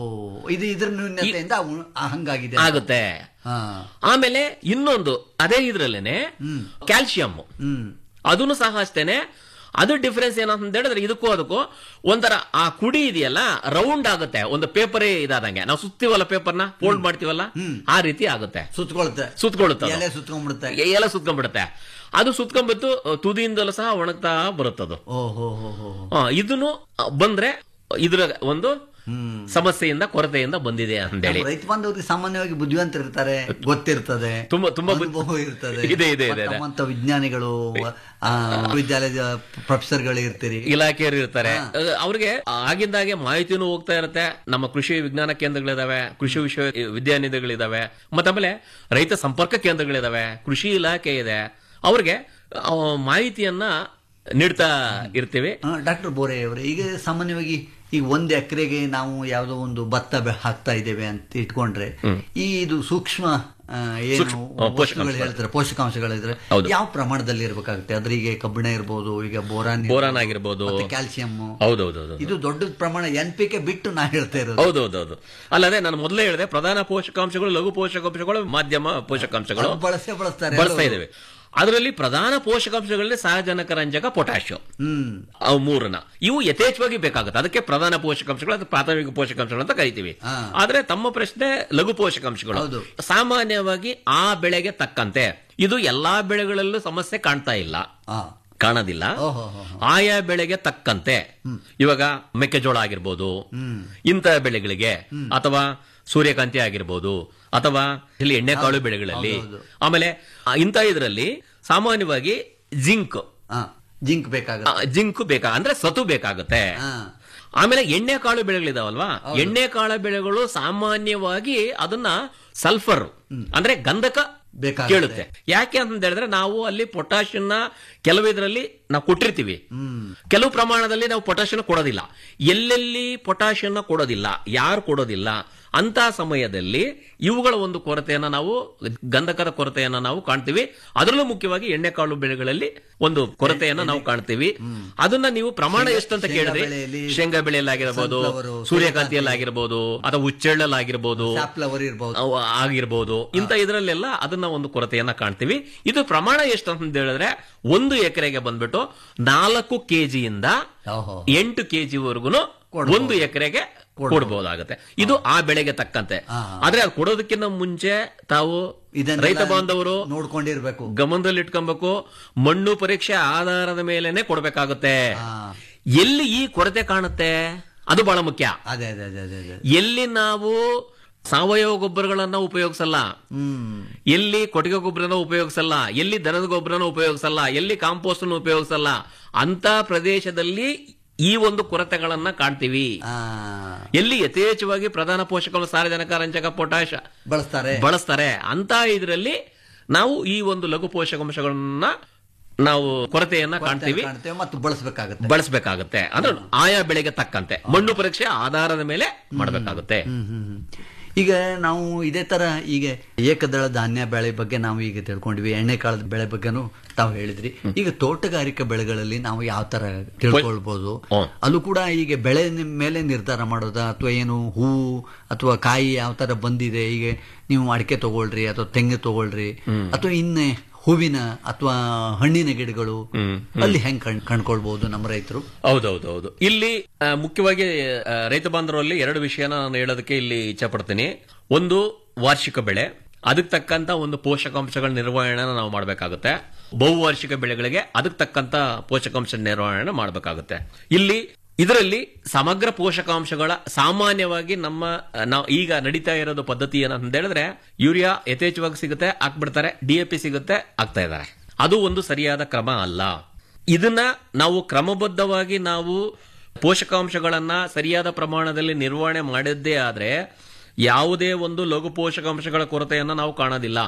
ಓ ಇದು ಇದ್ರ ನ್ಯೂನ್ಯತೆಯಿಂದ ಅವು- ಆ, ಹಂಗಾಗಿದೆ ಆಗುತ್ತೆ ಹಾ ಆಮೇಲೆ ಇನ್ನೊಂದು ಅದೇ ಇದ್ರಲ್ಲೇನೆ ಹ್ಮ್. ಕ್ಯಾಲ್ಸಿಯಂ ಹ್ಮ್ ಅದನ್ನು ಸಹ ಅಷ್ಟೇನೆ ಅದು ಡಿಫರೆನ್ಸ್ ಏನಂತ ಹೇಳಿದ್ರೆ ಇದಕ್ಕೂ ಅದಕ್ಕೂ ಒಂಥರ ಆ ಕುಡಿ ಇದೆಯಲ್ಲ ರೌಂಡ್ ಆಗುತ್ತೆ ಒಂದು ಪೇಪರೇ ಇದಾದಂಗೆ ನಾವು ಸುತ್ತೀವಲ್ಲ ಪೇಪರ್ನ ಫೋಲ್ಡ್ ಮಾಡ್ತೀವಲ್ಲ ಆ ರೀತಿ ಆಗುತ್ತೆ ಸುತ್ಕೊಳುತ್ತೆ ಸುತ್ಕೊಳ್ಳುತ್ತೆ ಅದು. ಎಲೆ ಸುತ್ಕೊಂಡ್ಬಿಡುತ್ತೆ ಎ- ಎಲ್ಲ ಸುತ್ಕೊಂಡ್ಬಿಡುತ್ತೆ ಅದು ಸುತ್ಕೊಂಡ್ಬಿಟ್ಟು ತುದಿಯಿಂದಲೂ ಸಹ ಒಣಗ್ತಾ ಬರುತ್ತದು ಓ ಹೋ ಹೋ ಹೋ ಹೋ. ಆ, ಇದನ್ನು ಆ, ಬಂದ್ರೆ ಇದ್ರ ಒಂದು ಹ್ಮ್ ಸಮಸ್ಯೆಯಿಂದ ಕೊರತೆಯಿಂದ ಬಂದಿದೆ ಅಂತೇಳಿ ನಮ್ಮ ರೈತ ಬಾಂಧವರಿಗೆ ಸಾಮಾನ್ಯವಾಗಿ ಬುದ್ಧಿವಂತ ಇರ್ತಾರೆ ಗೊತ್ತಿರ್ತದೆ ತುಂಬಾ- ತುಂಬಾ ಬುದ್ಧಿ- ಅನುಭವ ಇರ್ತದೆ ಇದೆ, ಇದೆ, ಇದೆ, ಇದೆ. ತಮ್ಮಂತ ವಿಜ್ಞಾನಿಗಳು ಆ, ವಿದ್ಯಾಲಯದ ಪ್ರೊಫೆಸರ್ಗಳು ಇರ್ತೀರಿ ಇಲಾಖೆಯವರು ಇರ್ತಾರೆ ಅವ್ರಿಗೆ ಆಗಿಂದಾಗೆ ಮಾಹಿತಿನೂ ಹೋಗ್ತಾ ಇರುತ್ತೆ ನಮ್ಮ ಕೃಷಿ ವಿಜ್ಞಾನ ಕೇಂದ್ರಗಳಿದಾವೆ ಕೃಷಿ ವಿಶ್ವ ವಿದ್ಯಾನಿಧಿಗಳಿದಾವೆ ಮತ್ತಾಮೇಲೆ ರೈತ ಸಂಪರ್ಕ ಕೇಂದ್ರಗಳಿದಾವೆ ಕೃಷಿ ಇಲಾಖೆ ಇದೆ ಅವ್ರಿಗೆ ಆ, ಮಾಹಿತಿಯನ್ನ ನೀಡ್ತಾ ಇರ್ತೀವಿ ಡಾಕ್ಟರ್ ಬೋರೆ ಅವರೇ ಈಗ ಸಾಮಾನ್ಯವಾಗಿ ಈಗ ಒಂದ್ ಎಕರೆಗೆ ನಾವು ಯಾವುದೋ ಒಂದು ಭತ್ತ ಬೆ- ಹಾಕ್ತಾ ಇದ್ದೇವೆ ಅಂತ ಇಟ್ಕೊಂಡ್ರೆ ಈ ಇದು ಸೂಕ್ಷ್ಮ ಆ, ಏನು ಸೂಕ್ಷ್ಮ, ಆ, ವಸ್ತುಗಳು ಪೋಷಕಾಂಶಗಳು. ಹೇಳ್ತಾರೆ ಪೋಷಕಾಂಶಗಳಿದ್ರೆ ಹೌದು. ಯಾವ ಪ್ರಮಾಣದಲ್ಲಿ ಇರಬೇಕಾಗುತ್ತೆ ಅದ್ರ ಈಗ ಕಬ್ಬಿಣ ಇರ್ಬೋದು ಈಗ ಬೋರಾನ್ ಬೋರಾನ್ ಆಗಿರ್ಬೋದು. ಕ್ಯಾಲ್ಸಿಯಂ ಹೌದೌದೌದು ಇದು ದೊಡ್ಡ ಪ್ರಮಾಣ ಎನ್ ಪಿ ಕೆ ಬಿಟ್ಟು ನಾ ಹೇಳ್ತಾ ಇರೋದು ಹೌದೌದೌದು ಅಲ್ಲದೆ ನಾನು ಮೊದಲೇ ಹೇಳಿದೆ ಪ್ರಧಾನ ಪೋಷಕಾಂಶಗಳು ಲಘು ಪೋಷಕಾಂಶಗಳು ಮಾಧ್ಯಮ ಪೋಷಕಾಂಶಗಳು ಅದು ಬಳಸೇ ಬಳಸ್ತಾರೆ ಬಳಸ್ತಾ ಎಲ್ಲರೂ. ಇದ್ದೇವೆ ಅದರಲ್ಲಿ ಪ್ರಧಾನ ಪೋಷಕಾಂಶಗಳಲ್ಲಿ ಸಹಜನಕ ರಂಜಕ ಪೊಟ್ಯಾಶಿಯಂ ಹ್ಮ್ ಅವು ಮೂರನ್ನ ಇವು ಯಥೇಚ್ಛವಾಗಿ ಬೇಕಾಗುತ್ತೆ ಅದಕ್ಕೆ ಪ್ರಧಾನ ಪೋಷಕಾಂಶಗಳು ಅಥವಾ ಪ್ರಾಥಮಿಕ ಪೋಷಕಾಂಶಗಳು ಅಂತ ಕರಿತೀವಿ ಹಾ. ಆದ್ರೆ ತಮ್ಮ ಪ್ರಶ್ನೆ ಲಘು ಪೋಷಕಾಂಶಗಳು ಹೌದು. ಸಾಮಾನ್ಯವಾಗಿ ಆ ಬೆಳೆಗೆ ತಕ್ಕಂತೆ ಇದು ಎಲ್ಲಾ ಬೆಳೆಗಳಲ್ಲೂ ಸಮಸ್ಯೆ ಕಾಣ್ತಾ ಇಲ್ಲ ಆ ಕಾಣೋದಿಲ್ಲ ಓಹೋ ಹೋ ಹೋ. ಆಯಾ ಬೆಳೆಗೆ ತಕ್ಕಂತೆ ಇವಾಗ ಮೆಕ್ಕೆಜೋಳ ಆಗಿರ್ಬೋದು ಹ್ಮ್ ಇಂತಹ ಬೆಳೆಗಳಿಗೆ ಅಥವಾ ಸೂರ್ಯಕಾಂತಿ ಆಗಿರ್ಬೋದು ಅಥವಾ ಇಲ್ಲಿ ಎಣ್ಣೆಕಾಳು ಬೆಳೆಗಳಲ್ಲಿ ಹೌದು, ಆಮೇಲೆ ಆ, ಇಂಥ ಇದರಲ್ಲಿ ಸಾಮಾನ್ಯವಾಗಿ ಜಿಂಕ್ ಆ ಜಿಂಕ್ ಬೇಕಾಗುತ್ತೆ ಜಿಂಕ್ ಬೇಕಾ ಅಂದ್ರೆ ಸತು ಬೇಕಾಗುತ್ತೆ ಆ ಆಮೇಲೆ ಎಣ್ಣೆಕಾಳು ಬೆಳೆಗಳಿದಾವಲ್ವಾ ಎಣ್ಣೆಕಾಳು ಬೆಳೆಗಳು ಸಾಮಾನ್ಯವಾಗಿ ಅದನ್ನ ಸಲ್ಫರ್ ಅಂದ್ರೆ ಗಂಧಕ ಬೇಕಾಗುತ್ತೆ. ಕೇಳುತ್ತೆ ಯಾಕೆ ಅಂತ ಹೇಳಿದ್ರೆ ನಾವು ಅಲ್ಲಿ ಪೊಟ್ಯಾಷಿಯನ್ನ ಕೆಲವು ಇದರಲ್ಲಿ ನಾವು ಕೊಟ್ಟಿರ್ತೀವಿ ಹ್ಮ್ ಕೆಲವು ಪ್ರಮಾಣದಲ್ಲಿ ನಾವು ಪೊಟ್ಯಾಷಿಯನ್ ಕೊಡೋದಿಲ್ಲ ಎಲ್ಲೆಲ್ಲಿ ಪೊಟ್ಯಾಷಿಯನ್ನ ಕೊಡೋದಿಲ್ಲ ಯಾರು ಕೊಡೋದಿಲ್ಲ ಅಂತ ಸಮಯದಲ್ಲಿ ಇವುಗಳ ಒಂದು ಕೊರತೆಯನ್ನ ನಾವು ಗಂಧಕದ ಕೊರತೆಯನ್ನ ನಾವು ಕಾಣ್ತೀವಿ ಅದರಲ್ಲೂ ಮುಖ್ಯವಾಗಿ ಎಣ್ಣೆಕಾಳು ಬೆಳೆಗಳಲ್ಲಿ ಒಂದು ಕೊರತೆಯನ್ನ ನಾವು ಕಾಣ್ತೀವಿ ಅದನ್ನ ನೀವು ಪ್ರಮಾಣ ಶೇಂಗಾ- ಎಷ್ಟು ಅಂತ ಶೇಂಗಾ ಕೇಳಿದ್ರೆ ಬೆಳೆಯಲ್ಲಿ ಶೇಂಗಾ ಬೆಳೆಯಲ್ಲಿ ಆಗಿರ್ಬೋದು sunflower, ಸೂರ್ಯಕಾಂತಿಯಲ್ಲಿ ಆಗಿರ್ಬೋದು ಅಥವಾ ಹುಚ್ಚೆಳ್ಳಲ್ಲಿ ಆಗಿರ್ಬೋದು ಸ್ಯಾಪ್ಲವರ್ ಇರ್ಬೋದು ಅವು ಆಗಿರ್ಬೋದು ಇಂಥ ಇದರಲ್ಲೆಲ್ಲ ಅದನ್ನ ಒಂದು ಕೊರತೆಯನ್ನ ಕಾಣ್ತೀವಿ ಇದು ಪ್ರಮಾಣ ಎಷ್ಟು ಅಂತ ಹೇಳಿದ್ರೆ ಒಂದು ಎಕರೆಗೆ ಬಂದ್ಬಿಟ್ಟು ನಾಲ್ಕು ಕೆಜಿಯಿಂದ ಓಹೋ ಎಂಟು ಕೆಜಿ ವರ್ಗುನು ಕೊಡ್ಬೋದು. ಒಂದು ಎಕರೆಗೆ ಕೊಡಬಹುದಾಗುತ್ತೆ ಇದು ಆ ಬೆಳೆಗೆ ತಕ್ಕಂತೆ ಹಾ. ಆದ್ರೆ ಅದು ಕೊಡೋದಕ್ಕಿಂತ ಮುಂಚೆ ತಾವು ಇದನ್ನೆಲ್ಲ ರೈತ ಬಾಂಧವರು ನೋಡ್ಕೊಂಡಿರ್ಬೇಕು ಗಮನದಲ್ಲಿ ಇಟ್ಕೊಬೇಕು ಮಣ್ಣು ಪರೀಕ್ಷೆ ಆಧಾರದ ಮೇಲೆನೆ ಕೊಡಬೇಕಾಗುತ್ತೆ ಆ, ಎಲ್ಲಿ ಈ ಕೊರತೆ ಕಾಣುತ್ತೆ ಅದು ಬಹಳ ಮುಖ್ಯ ಅದೇ ಅದೇ ಅದೇ ಅದೇ ಅದೇ ಎಲ್ಲಿ ನಾವು ಸಾವಯವ ಗೊಬ್ಬರಗಳನ್ನ ಉಪಯೋಗಿಸಲ್ಲ ಹ್ಮ್ ಎಲ್ಲಿ ಕೊಟ್ಟಿಗೆ ಗೊಬ್ಬರನ ಉಪಯೋಗಿಸಲ್ಲ ಎಲ್ಲಿ ದನದ ಗೊಬ್ಬರನ ಉಪಯೋಗಿಸಲ್ಲ ಎಲ್ಲಿ ಕಾಂಪೋಸ್ಟ್ ಉಪಯೋಗಿಸಲ್ಲ ಅಂತ ಪ್ರದೇಶದಲ್ಲಿ ಈ ಒಂದು ಕೊರತೆಗಳನ್ನ ಕಾಣ್ತೀವಿ ಆ, ಎಲ್ಲಿ ಯಥೇಚ್ಛವಾಗಿ ಪ್ರಧಾನ ಪೋಷಕಗಳು ಸಾರಜನಕ ರಂಜಕ ಪೊಟ್ಯಾಶ ಬಳಸ್ತಾರೆ ಬಳಸ್ತಾರೆ ಅಂತ ಇದರಲ್ಲಿ ನಾವು ಈ ಒಂದು ಲಘು ಪೋಷಕಾಂಶಗಳನ್ನ ನಾವು ಕೊರತೆಯನ್ನ ಕಾಣ್ತೀವಿ ಕಾಣ್ತೇವೆ ಮತ್ತು ಬಳಸಬೇಕಾಗುತ್ತೆ ಬಳಸಬೇಕಾಗುತ್ತೆ ಅಂದ್ರೆ ಆಯಾ ಬೆಳೆಗೆ ತಕ್ಕಂತೆ ಮಣ್ಣು ಪರೀಕ್ಷೆ ಆಧಾರದ ಮೇಲೆ ಮಾಡಬೇಕಾಗುತ್ತೆ ಹ್ಮ್ ಹ್ಮ್ ಹ್ಮ್. ಈಗ ನಾವು ಇದೇ ತರ ಈಗ ಏಕದಳ ಧಾನ್ಯ ಬೆಳೆ ಬಗ್ಗೆ ನಾವು ಈಗ ತಿಳ್ಕೊಂಡ್ವಿ ಎಣ್ಣೆಕಾಳದ ಬೆಳೆ ಬಗ್ಗೆನೂ ತಾವು ಹೇಳಿದ್ರಿ ಈಗ ತೋಟಗಾರಿಕಾ ಬೆಳೆಗಳಲ್ಲಿ ನಾವು ಯಾವ ತರ ತಿಳ್ಕೊಳ್ಬಹುದು ಹ್ಮ್. ಅಲ್ಲೂ ಕೂಡ ಈಗ ಬೆಳೆ ನಿಮ್ ಮೇಲೆ ನಿರ್ಧಾರ ಮಾಡೋದಾ ಅಥವಾ ಏನು ಹೂವು ಅಥವಾ ಕಾಯಿ ಯಾವ ತರ ಬಂದಿದೆ ಈಗ ನೀವು ಅಡಿಕೆ ತಗೊಳ್ರಿ ಅಥವಾ ತೆಂಗು ತಗೊಳ್ರಿ ಅಥವಾ ಇನ್ನೇ ಹೂವಿನ ಅಥವಾ ಹಣ್ಣಿನ ಗಿಡಗಳು ಅಲ್ಲಿ ಹೆಂಗ್ ಕಣ್ ಕಂಡ್ಕೊಳ್ಬಹುದು ನಮ್ಮ ರೈತರು ಹೌದೌದೌದು ಇಲ್ಲಿ ಆ, ಮುಖ್ಯವಾಗಿ ಆ, ರೈತ ಬಾಂಧವರಲ್ಲಿ ಎರಡು ವಿಷಯನ ನಾನು ಹೇಳೋದಕ್ಕೆ ಇಲ್ಲಿ ಇಚ್ಛೆ ಪಡ್ತೀನಿ ಒಂದು ವಾರ್ಷಿಕ ಬೆಳೆ ಅದಕ್ಕೆ ತಕ್ಕಂತ ಒಂದು ಪೋಷಕಾಂಶಗಳ ನಿರ್ವಹಣೆ ನಾವು ಮಾಡಬೇಕಾಗುತ್ತೆ ಬಹುವಾರ್ಷಿಕ ಬೆಳೆಗಳಿಗೆ ಅದಕ್ಕೆ ತಕ್ಕಂತ ಪೋಷಕಾಂಶ ನಿರ್ವಹಣೆ ಮಾಡಬೇಕಾಗುತ್ತೆ ಇಲ್ಲಿ ಇದರಲ್ಲಿ ಸಮಗ್ರ ಪೋಷಕಾಂಶಗಳ ಸಾಮಾನ್ಯವಾಗಿ ನಮ್ಮ ಆ, ನಾವು ಈಗ ನಡೀತಾ ಇರೋದು ಪದ್ಧತಿ ಏನಂತ ಹೇಳಿದ್ರೆ ಯೂರಿಯಾ ಯಥೇಚ್ಛವಾಗಿ ಸಿಗುತ್ತೆ ಹಾಕ್ಬಿಡ್ತಾರೆ ಡಿಎಪಿ ಸಿಗುತ್ತೆ ಆಗ್ತಾ ಇದ್ದಾರೆ ಅದು ಒಂದು ಸರಿಯಾದ ಕ್ರಮ ಅಲ್ಲ ಇದನ್ನ ನಾವು ಕ್ರಮಬದ್ಧವಾಗಿ ನಾವು ಪೋಷಕಾಂಶಗಳನ್ನ ಸರಿಯಾದ ಪ್ರಮಾಣದಲ್ಲಿ ನಿರ್ವಹಣೆ ಮಾಡಿದ್ದೇ ಆದ್ರೆ ಯಾವುದೇ ಒಂದು ಲಘು ಪೋಷಕಾಂಶಗಳ ಕೊರತೆಯನ್ನ ನಾವು ಕಾಣೋದಿಲ್ಲ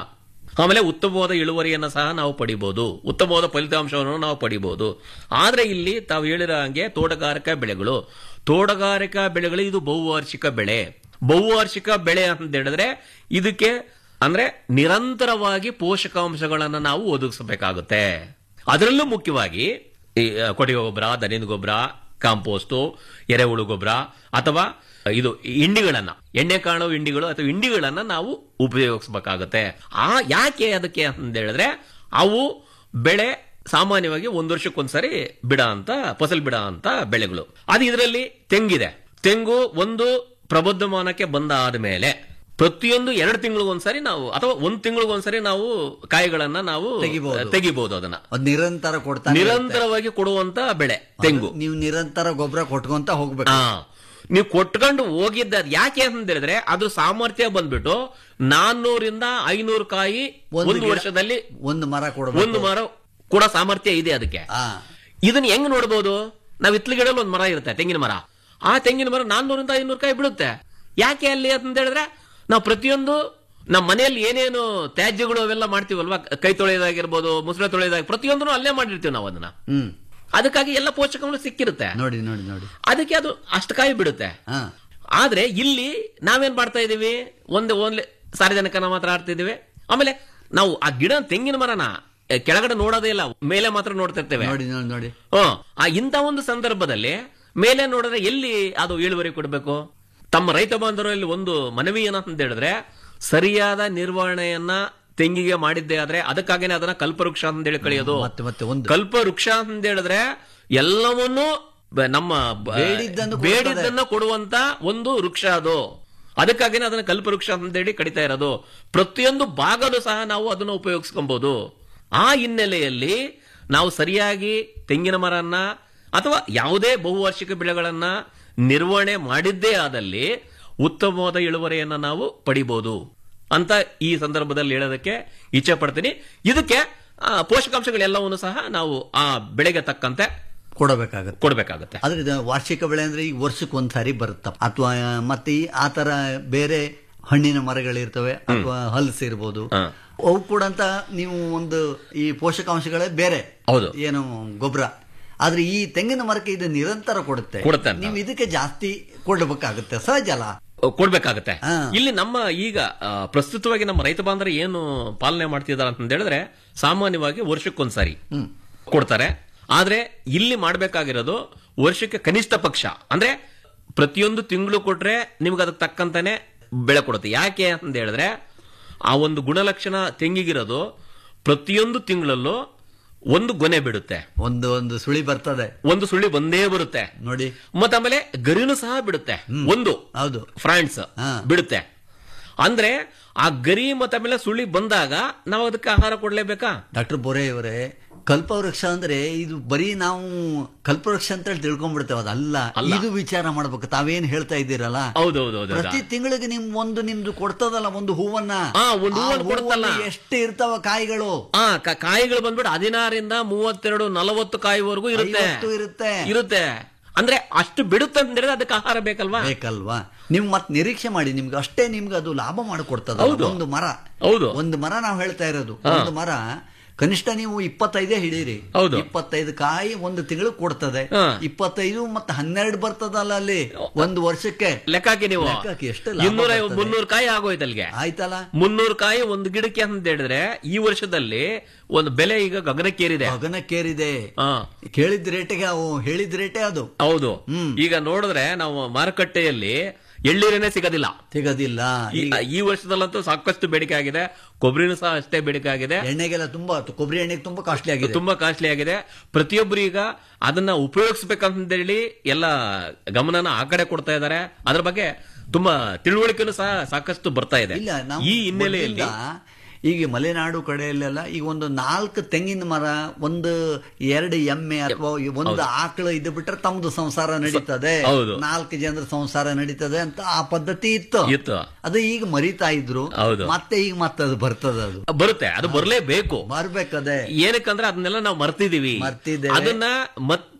ಆಮೇಲೆ ಉತ್ತಮವಾದ ಇಳುವರಿಯನ್ನು ಸಹ ನಾವು ಪಡಿಬಹುದು ಉತ್ತಮವಾದ ಫಲಿತಾಂಶವನ್ನು ನಾವು ಪಡಿಬಹುದು ಆದ್ರೆ ಇಲ್ಲಿ ತಾವು ಹೇಳಿರೋ ಹಂಗೆ ತೋಟಗಾರಿಕಾ ಬೆಳೆಗಳು ತೋಟಗಾರಿಕಾ ಬೆಳೆಗಳು ಇದು ಬಹುವಾರ್ಷಿಕ ಬೆಳೆ ಬಹುವಾರ್ಷಿಕ ಬೆಳೆ ಅಂತ ಹೇಳಿದ್ರೆ ಇದಕ್ಕೆ ಅಂದ್ರೆ ನಿರಂತರವಾಗಿ ಪೋಷಕಾಂಶಗಳನ್ನು ನಾವು ಒದಗಿಸಬೇಕಾಗುತ್ತೆ ಅದರಲ್ಲೂ ಮುಖ್ಯವಾಗಿ ಈ ಆ, ಕೊಟ್ಟಿಗೆ ಗೊಬ್ಬರ ದನಿನ ಗೊಬ್ಬರ ಕಾಂಪೋಸ್ಟು ಎರೆಹುಳು ಗೊಬ್ಬರ ಅಥವಾ ಇದು ಹಿಂಡಿಗಳನ್ನ ಎಣ್ಣೆ ಕಾಣುವ ಹಿಂಡಿಗಳು ಅಥವಾ ಹಿಂಡಿಗಳನ್ನ ನಾವು ಉಪಯೋಗಿಸಬೇಕಾಗತ್ತೆ ಆ ಯಾಕೆ ಅದಕ್ಕೆ ಅಂತ ಹೇಳಿದ್ರೆ ಅವು ಬೆಳೆ ಸಾಮಾನ್ಯವಾಗಿ ಒಂದು ವರ್ಷಕ್ಕೊಂದ್ಸರಿ ಬಿಡ ಅಂತ ಫಸಲ್ ಬಿಡ ಅಂತ ಬೆಳೆಗಳು ಅದು ಇದರಲ್ಲಿ ತೆಂಗಿದೆ ತೆಂಗು ಒಂದು ಪ್ರಬುದ್ಧಮಾನಕ್ಕೆ ಬಂದಾದ ಮೇಲೆ ಪ್ರತಿಯೊಂದು ಎರಡು ತಿಂಗಳಿಗೊಂದ್ಸರಿ ನಾವು ಅಥವಾ ಒಂದು ತಿಂಗಳಿಗೊಂದ್ಸರಿ ನಾವು ಕಾಯಿಗಳನ್ನ ನಾವು ತೆಗಿಬಹುದು. ತೆಗಿಬಹುದು ಅದನ್ನ ಅದ್ ನಿರಂತರ ಕೊಡ್ತಾ ನಿರಂತರವಾಗಿ ಕೊಡುವಂತ ಬೆಳೆ ತೆಂಗು ನೀವು ನಿರಂತರ ಗೊಬ್ಬರ ಕೊಟ್ಕೊಂತ ಹೋಗ್ಬೇಕು ಆ ನೀವು ಕೊಟ್ಕೊಂಡು ಹೋಗಿದ್ದ ಅದ್ ಯಾಕೆ ಅಂತ ಹೇಳಿದ್ರೆ ಅದು ಸಾಮರ್ಥ್ಯ ಬಂದ್ಬಿಟ್ಟು ನಾನ್ನೂರಿಂದ ಐನೂರು ಕಾಯಿ ಒಂದು ಒಂದು ಗಿಡ- ವರ್ಷದಲ್ಲಿ ಒಂದು ಮರ ಕೊಡಬೇಕು ಒಂದು ಮರ ಕೂಡ ಸಾಮರ್ಥ್ಯ ಇದೆ ಅದಕ್ಕೆ ಆ ಇದನ್ನ ಹೆಂಗ್ ನೋಡ್ಬೋದು ನಾವ್ ಇತ್ಲ ಗಿಡದಲ್ಲಿ ಒಂದು ಮರ ಇರುತ್ತೆ ತೆಂಗಿನ ಮರ ಆ ತೆಂಗಿನ ಮರ ನಾನ್ನೂರಿಂದ ಐನೂರು ಕಾಯಿ ಬಿಡುತ್ತೆ ಯಾಕೆ ಅಲ್ಲಿ ಅಂತ ಹೇಳಿದ್ರೆ ನಾವು ಪ್ರತಿಯೊಂದು ನಮ್ಮ ಮನೆಯಲ್ಲಿ ಏನೇನು ತ್ಯಾಜ್ಯಗಳು ಅವೆಲ್ಲ ಮಾಡ್ತೀವಲ್ವಾ ಕೈ ತೊಳೆಯೋದಾಗಿರ್ಬೋದು ಮುಸುಳೆ ತೊಳೆಯೋದಾಗ ಪ್ರತಿಯೊಂದನ್ನು ಅಲ್ಲೇ ಮಾಡಿರ್ತೀವಿ ನಾವು ಅದನ್ನ ಹ್ಮ್ ಅದಕ್ಕಾಗಿ ಎಲ್ಲ ಪೋಷಕಗಳು ಸಿಕ್ಕಿರುತ್ತೆ ನೋಡಿ ನೋಡಿ ನೋಡಿ ಅದಕ್ಕೆ ಅದು ಅಷ್ಟು ಕಾಯಿ ಬಿಡುತ್ತೆ ಹಾ ಆದ್ರೆ ಇಲ್ಲಿ ನಾವೇನ್ ಮಾಡ್ತಾ ಇದೀವಿ ಒಂದು ಓನ್ಲಿ ಸಾರ್ವಜನಿಕನ ಮಾತ್ರ ಆಡ್ತಿದೀವಿ ಆಮೇಲೆ ನಾವು ಆ ಗಿಡ ತೆಂಗಿನ ಮರನ ಎ, ಕೆಳಗಡೆ ನೋಡೋದೇ ಇಲ್ಲ ಮೇಲೆ ಮಾತ್ರ ನೋಡ್ತಿರ್ತೇವೆ ನೋಡಿ ನೋಡಿ ನೋಡಿ ಹ್ಮ್ ಆ ಇಂಥ ಒಂದು ಸಂದರ್ಭದಲ್ಲಿ ಮೇಲೆ ನೋಡಿದ್ರೆ ಎಲ್ಲಿ ಅದು ಇಳುವರಿ ಕೊಡಬೇಕು ತಮ್ಮ ರೈತ ಬಾಂಧವರಲ್ಲಿ ಒಂದು ಮನವಿ ಏನಂತ ಹೇಳಿದ್ರೆ ಸರಿಯಾದ ನಿರ್ವಹಣೆಯನ್ನ ತೆಂಗಿಗೆ ಮಾಡಿದ್ದೆ ಆದ್ರೆ ಅದಕ್ಕಾಗಿನೇ ಅದನ್ನ ಕಲ್ಪವೃಕ್ಷ ಅಂತ ಹೇಳಿ ಕಳೆಯೋದು ಮತ್ತೆ ಮತ್ತೆ ಒಂದು ಕಲ್ಪವೃಕ್ಷ ಅಂತ ಹೇಳಿದ್ರೆ ಎಲ್ಲವನ್ನೂ ಬ- ನಮ್ಮ ಬ- ಬೇಡಿದ್ದನ್ನು ಕೊಡ್ತದೆ. ಬೇಡಿದ್ದನ್ನ ಕೊಡುವಂತ ಒಂದು ವೃಕ್ಷ ಅದು ಅದಕ್ಕಾಗಿನೇ ಅದನ್ನ ಕಲ್ಪವೃಕ್ಷ ಅಂತೇಳಿ ಕಡಿತಾ ಇರೋದು ಪ್ರತಿಯೊಂದು ಭಾಗನೂ ಸಹ ನಾವು ಅದನ್ನು ಉಪಯೋಗಿಸ್ಕೊಬಹುದು ಆ ಹಿನ್ನೆಲೆಯಲ್ಲಿ ನಾವು ಸರಿಯಾಗಿ ತೆಂಗಿನ ಮರನ್ನ ಅಥವಾ ಯಾವುದೇ ಬಹುವಾರ್ಷಿಕ ಬೆಳೆಗಳನ್ನ ನಿರ್ವಹಣೆ ಮಾಡಿದ್ದೇ ಆದಲ್ಲಿ ಉತ್ತಮವಾದ ಇಳುವರಿಯನ್ನ ನಾವು ಪಡಿಬಹುದು ಅಂತ ಈ ಸಂದರ್ಭದಲ್ಲಿ ಹೇಳೋದಕ್ಕೆ ಇಚ್ಛೆ ಪಡ್ತೀನಿ ಇದಕ್ಕೆ ಆ, ಪೋಷಕಾಂಶಗಳೆಲ್ಲವನ್ನು ಸಹ ನಾವು ಆ ಬೆಳೆಗೆ ತಕ್ಕಂತೆ ಕೊಡಬೇಕಾಗತ್ತೆ ಕೊಡಬೇಕಾಗತ್ತೆ ಆದ್ರೆ ಇದು ವಾರ್ಷಿಕ ಬೆಳೆ ಅಂದ್ರೆ ಈಗ ವರ್ಷಕ್ಕೆ ಒಂದ್ಸಾರಿ ಬರುತ್ತ ಅಥವಾ ಮತ್ತೆ ಈ ಆ ತರ ಬೇರೆ ಹಣ್ಣಿನ ಮರಗಳಿರ್ತವೆ ಅಥವಾ ಹಲ್ಸ್ ಇರ್ಬೋದು ಹಾ. ಅವು ಕೂಡ ಅಂತ ನೀವು ಒಂದು ಈ ಪೋಷಕಾಂಶಗಳೇ ಬೇರೆ ಹೌದು. ಏನು ಗೊಬ್ಬರ ಆದ್ರೆ ಈ ತೆಂಗಿನ ಮರಕ್ಕೆ ಇದು ನಿರಂತರ ಕೊಡುತ್ತೆ ಕೊಡುತ್ತೆ ಅಂತ. ನೀವು ಇದಕ್ಕೆ ಜಾಸ್ತಿ ಕೊಡಬೇಕಾಗುತ್ತೆ ಸಹಜ ಅಲ್ಲ ಕೊಡ್ಬೇಕಾಗತ್ತೆ ಹಾ. ಇಲ್ಲಿ ನಮ್ಮ ಈಗ ಆ, ಪ್ರಸ್ತುತವಾಗಿ ನಮ್ಮ ರೈತ ಬಾಂಧವರು ಏನು ಪಾಲನೆ ಮಾಡ್ತಿದ್ದಾರೆ ಅಂತ ಹೇಳಿದ್ರೆ ಸಾಮಾನ್ಯವಾಗಿ ವರ್ಷಕ್ಕೊಂದ್ಸಾರಿ ಹ್ಮ್ ಕೊಡ್ತಾರೆ ಆದ್ರೆ ಇಲ್ಲಿ ಮಾಡ್ಬೇಕಾಗಿರೋದು ವರ್ಷಕ್ಕೆ ಕನಿಷ್ಠ ಪಕ್ಷ ಅಂದ್ರೆ ಪ್ರತಿಯೊಂದು ತಿಂಗಳು ಕೊಟ್ರೆ ನಿಮ್ಗೆ ಅದಕ್ಕೆ ತಕ್ಕಂತಾನೆ ಬೆಳೆ ಕೊಡುತ್ತೆ ಯಾಕೆ ಅಂತ ಹೇಳಿದ್ರೆ ಆ ಒಂದು ಗುಣಲಕ್ಷಣ ತೆಂಗಿಗಿರೋದು ಪ್ರತಿಯೊಂದು ತಿಂಗಳಲ್ಲೂ ಒಂದು ಗೊನೆ ಬಿಡುತ್ತೆ ಒಂದು ಒಂದು ಸುಳಿ ಬರ್ತದೆ ಒಂದು ಸುಳ್ಳಿ ಬಂದೇ ಬರುತ್ತೆ ನೋಡಿ ಮತ್ತೆ ಆಮೇಲೆ ಗರಿನೂ ಸಹ ಬಿಡುತ್ತೆ ಒಂದು ಹೌದು ಫ್ರಾನ್ಸ್ ಹಾ. ಬಿಡುತ್ತೆ ಅಂದ್ರೆ ಆ ಗರಿ ಮತ್ತೆ ಆಮೇಲೆ ಸುಳಿ ಬಂದಾಗ ನಾವು ಅದಕ್ಕೆ ಆಹಾರ ಕೊಡ್ಲೇಬೇಕಾ ಡಾಕ್ಟರ್ ಬೋರೆ ಅವರೇ ಕಲ್ಪವೃಕ್ಷ ಅಂದ್ರೆ ಇದು ಬರೀ ನಾವು ಕಲ್ಪವೃಕ್ಷ ಅಂತ ಹೇಳಿ ತಿಳ್ಕೊಂಡ್ಬಿಡ್ತೇವೆ ಅದಲ್ಲ ಅಲ್ಲ. ಇದು ವಿಚಾರ ಮಾಡ್ಬೇಕು ತಾವೇನ್ ಹೇಳ್ತಾ ಇದ್ದೀರಲ್ಲ ಹೌದೌದೌದು ಪ್ರತಿ ತಿಂಗಳಿಗೆ ನಿಮ್ ಒಂದು ನಿಮ್ದು ಕೊಡ್ತದಲ್ಲ ಒಂದು ಹೂವನ್ನ ಆ, ಒಂದು ಹೂವನ್ನ ಆ ಕೊಡ್ತಲ್ಲ. ಹೂವಲ್ಲಿ ಎಷ್ಟು ಇರ್ತಾವ ಕಾಯಿಗಳು ಆ ಕ- ಕಾಯಿಗಳು ಬಂದ್ಬಿಟ್ಟು ಹದಿನಾರರಿಂದ ಮೂವತ್ತೆರಡು ನಲವತ್ತು ಕಾಯಿವರೆಗೂ ಇರುತ್ತೆ ಐವತ್ತು ಇರುತ್ತೆ ಇರುತ್ತೆ ಅಂದ್ರೆ ಅಷ್ಟು ಬಿಡುತ್ತೆ ಅಂತ ಹೇಳಿದ್ರೆ ಅದಕ್ಕೆ ಆಹಾರ ಬೇಕಲ್ವಾ ಬೇಕಲ್ವಾ ನೀವು ಮತ್ ನಿರೀಕ್ಷೆ ಮಾಡಿ ನಿಮ್ಗೆ ಅಷ್ಟೇ ನಿಮ್ಗೆ ಅದು ಲಾಭ ಮಾಡಿಕೊಡ್ತದ ಹೌದು. ಒಂದು ಮರ ಹೌದು. ಒಂದು ಮರ ನಾವು ಹೇಳ್ತಾ ಇರೋದು ಒಂದು ಮರ ಕನಿಷ್ಠ ನೀವು ಇಪ್ಪತ್ತೈದೇ ಹಿಡೀರಿ ಹೌದು. ಇಪ್ಪತ್ತೈದು ಕಾಯಿ ಒಂದು ತಿಂಗಳು ಕೊಡ್ತದೆ ಹಾ. ಇಪ್ಪತ್ತೈದು ಮತ್ತೆ ಹನ್ನೆರಡು ಬರ್ತದಲ್ಲ ಅಲ್ಲಿ ಒಂದು ವರ್ಷಕ್ಕೆ ಲೆಕ್ಕ ಹಾಕಿ ನೀವು ಲೆಕ್ಕ ಹಾಕಿ ಎಷ್ಟು ಲಾಭ ಇನ್ನೂರ ಬರ್ತದೆ? ಮುನ್ನೂರು ಕಾಯಿ ಆಗೋಯ್ತು ಅಲ್ಲಿಗೆ ಆಯ್ತಲ್ಲ ಮುನ್ನೂರು ಕಾಯಿ ಒಂದು ಗಿಡಕ್ಕೆ ಅಂತ ಹೇಳಿದ್ರೆ ಈ ವರ್ಷದಲ್ಲಿ ಒಂದು ಬೆಲೆ ಈಗ ಗಗನಕ್ಕೇರಿದೆ ಗಗನಕ್ಕೇರಿದೆ ಹಾ ಕೇಳಿದ ರೇಟಿಗೆ ಅವು ಹೇಳಿದ ರೇಟೇ ಅದು ಹೌದು ಹ್ಮ್. ಈಗ ನೋಡಿದ್ರೆ ನಾವು ಮಾರುಕಟ್ಟೆಯಲ್ಲಿ ಎಳ್ಳೀರೇನೆ ಸಿಗೋದಿಲ್ಲ ಸಿಗೋದಿಲ್ಲ ಈ- ಈಗ ಈ ವರ್ಷದಲ್ಲಂತೂ ಸಾಕಷ್ಟು ಬೇಡಿಕೆ ಆಗಿದೆ ಕೊಬ್ಬರಿನೂ ಸಹ ಅಷ್ಟೇ ಬೇಡಿಕೆ ಆಗಿದೆ ಎಣ್ಣೆಗೆಲ್ಲ ತುಂಬಾ ಕೊಬ್ಬರಿ ಎಣ್ಣೆಗೆ ತುಂಬಾ ಕಾಸ್ಟ್ಲಿ ಆಗಿದೆ ತುಂಬಾ ಕಾಸ್ಟ್ಲಿ ಆಗಿದೆ ಪ್ರತಿಯೊಬ್ಬರು ಈಗ ಅದನ್ನ ಉಪಯೋಗಿಸ್ಬೇಕಂತ ಹೇಳಿ ಎಲ್ಲ ಗಮನನ ಆ ಕಡೆ ಕೊಡ್ತಾ ಇದ್ದಾರೆ ಅದ್ರ ಬಗ್ಗೆ ತುಂಬಾ ತಿಳುವಳಿಕೆನೂ ಸಹ ಸಾಕಷ್ಟು ಬರ್ತಾ ಇದೆ ಇಲ್ಲ ನಾವು ಈ ಹಿನ್ನೆಲೆಯಲ್ಲಿ ಮೊದ್ಲಿಂದ ಈಗ ಮಲೆನಾಡು ಕಡೆಯಲ್ಲೆಲ್ಲ ಈಗ ಒಂದು ನಾಲ್ಕು ತೆಂಗಿನ ಮರ ಒಂದು ಎರಡು ಎಮ್ಮೆ ಅಥವಾ ಒಂದು ಆಕಳು ಇದು ಬಿಟ್ರೆ ತಮ್ಮದು ಸಂಸಾರ ನಡೀತದೆ ಹೌದು. ನಾಲ್ಕು ಜನರ ಸಂಸಾರ ನಡೀತದೆ ಅಂತ ಆ ಪದ್ಧತಿ ಇತ್ತು ಇತ್ತು ಅದು ಈಗ ಮರಿತಾ ಇದ್ರು ಹೌದು. ಮತ್ತೆ ಈಗ ಮತ್ತೆ ಅದು ಬರ್ತದೆ ಅದು ಬರುತ್ತೆ ಅದು ಬರಲೇಬೇಕು ಬರ್ಬೇಕದೆ ಏನಕ್ಕಂದ್ರೆ ಅದನ್ನೆಲ್ಲ ನಾವು ಮರ್ತಿದೀವಿ ಮರ್ತಿದ್ದೇವೆ. ಅದನ್ನ ಮತ್ತೆ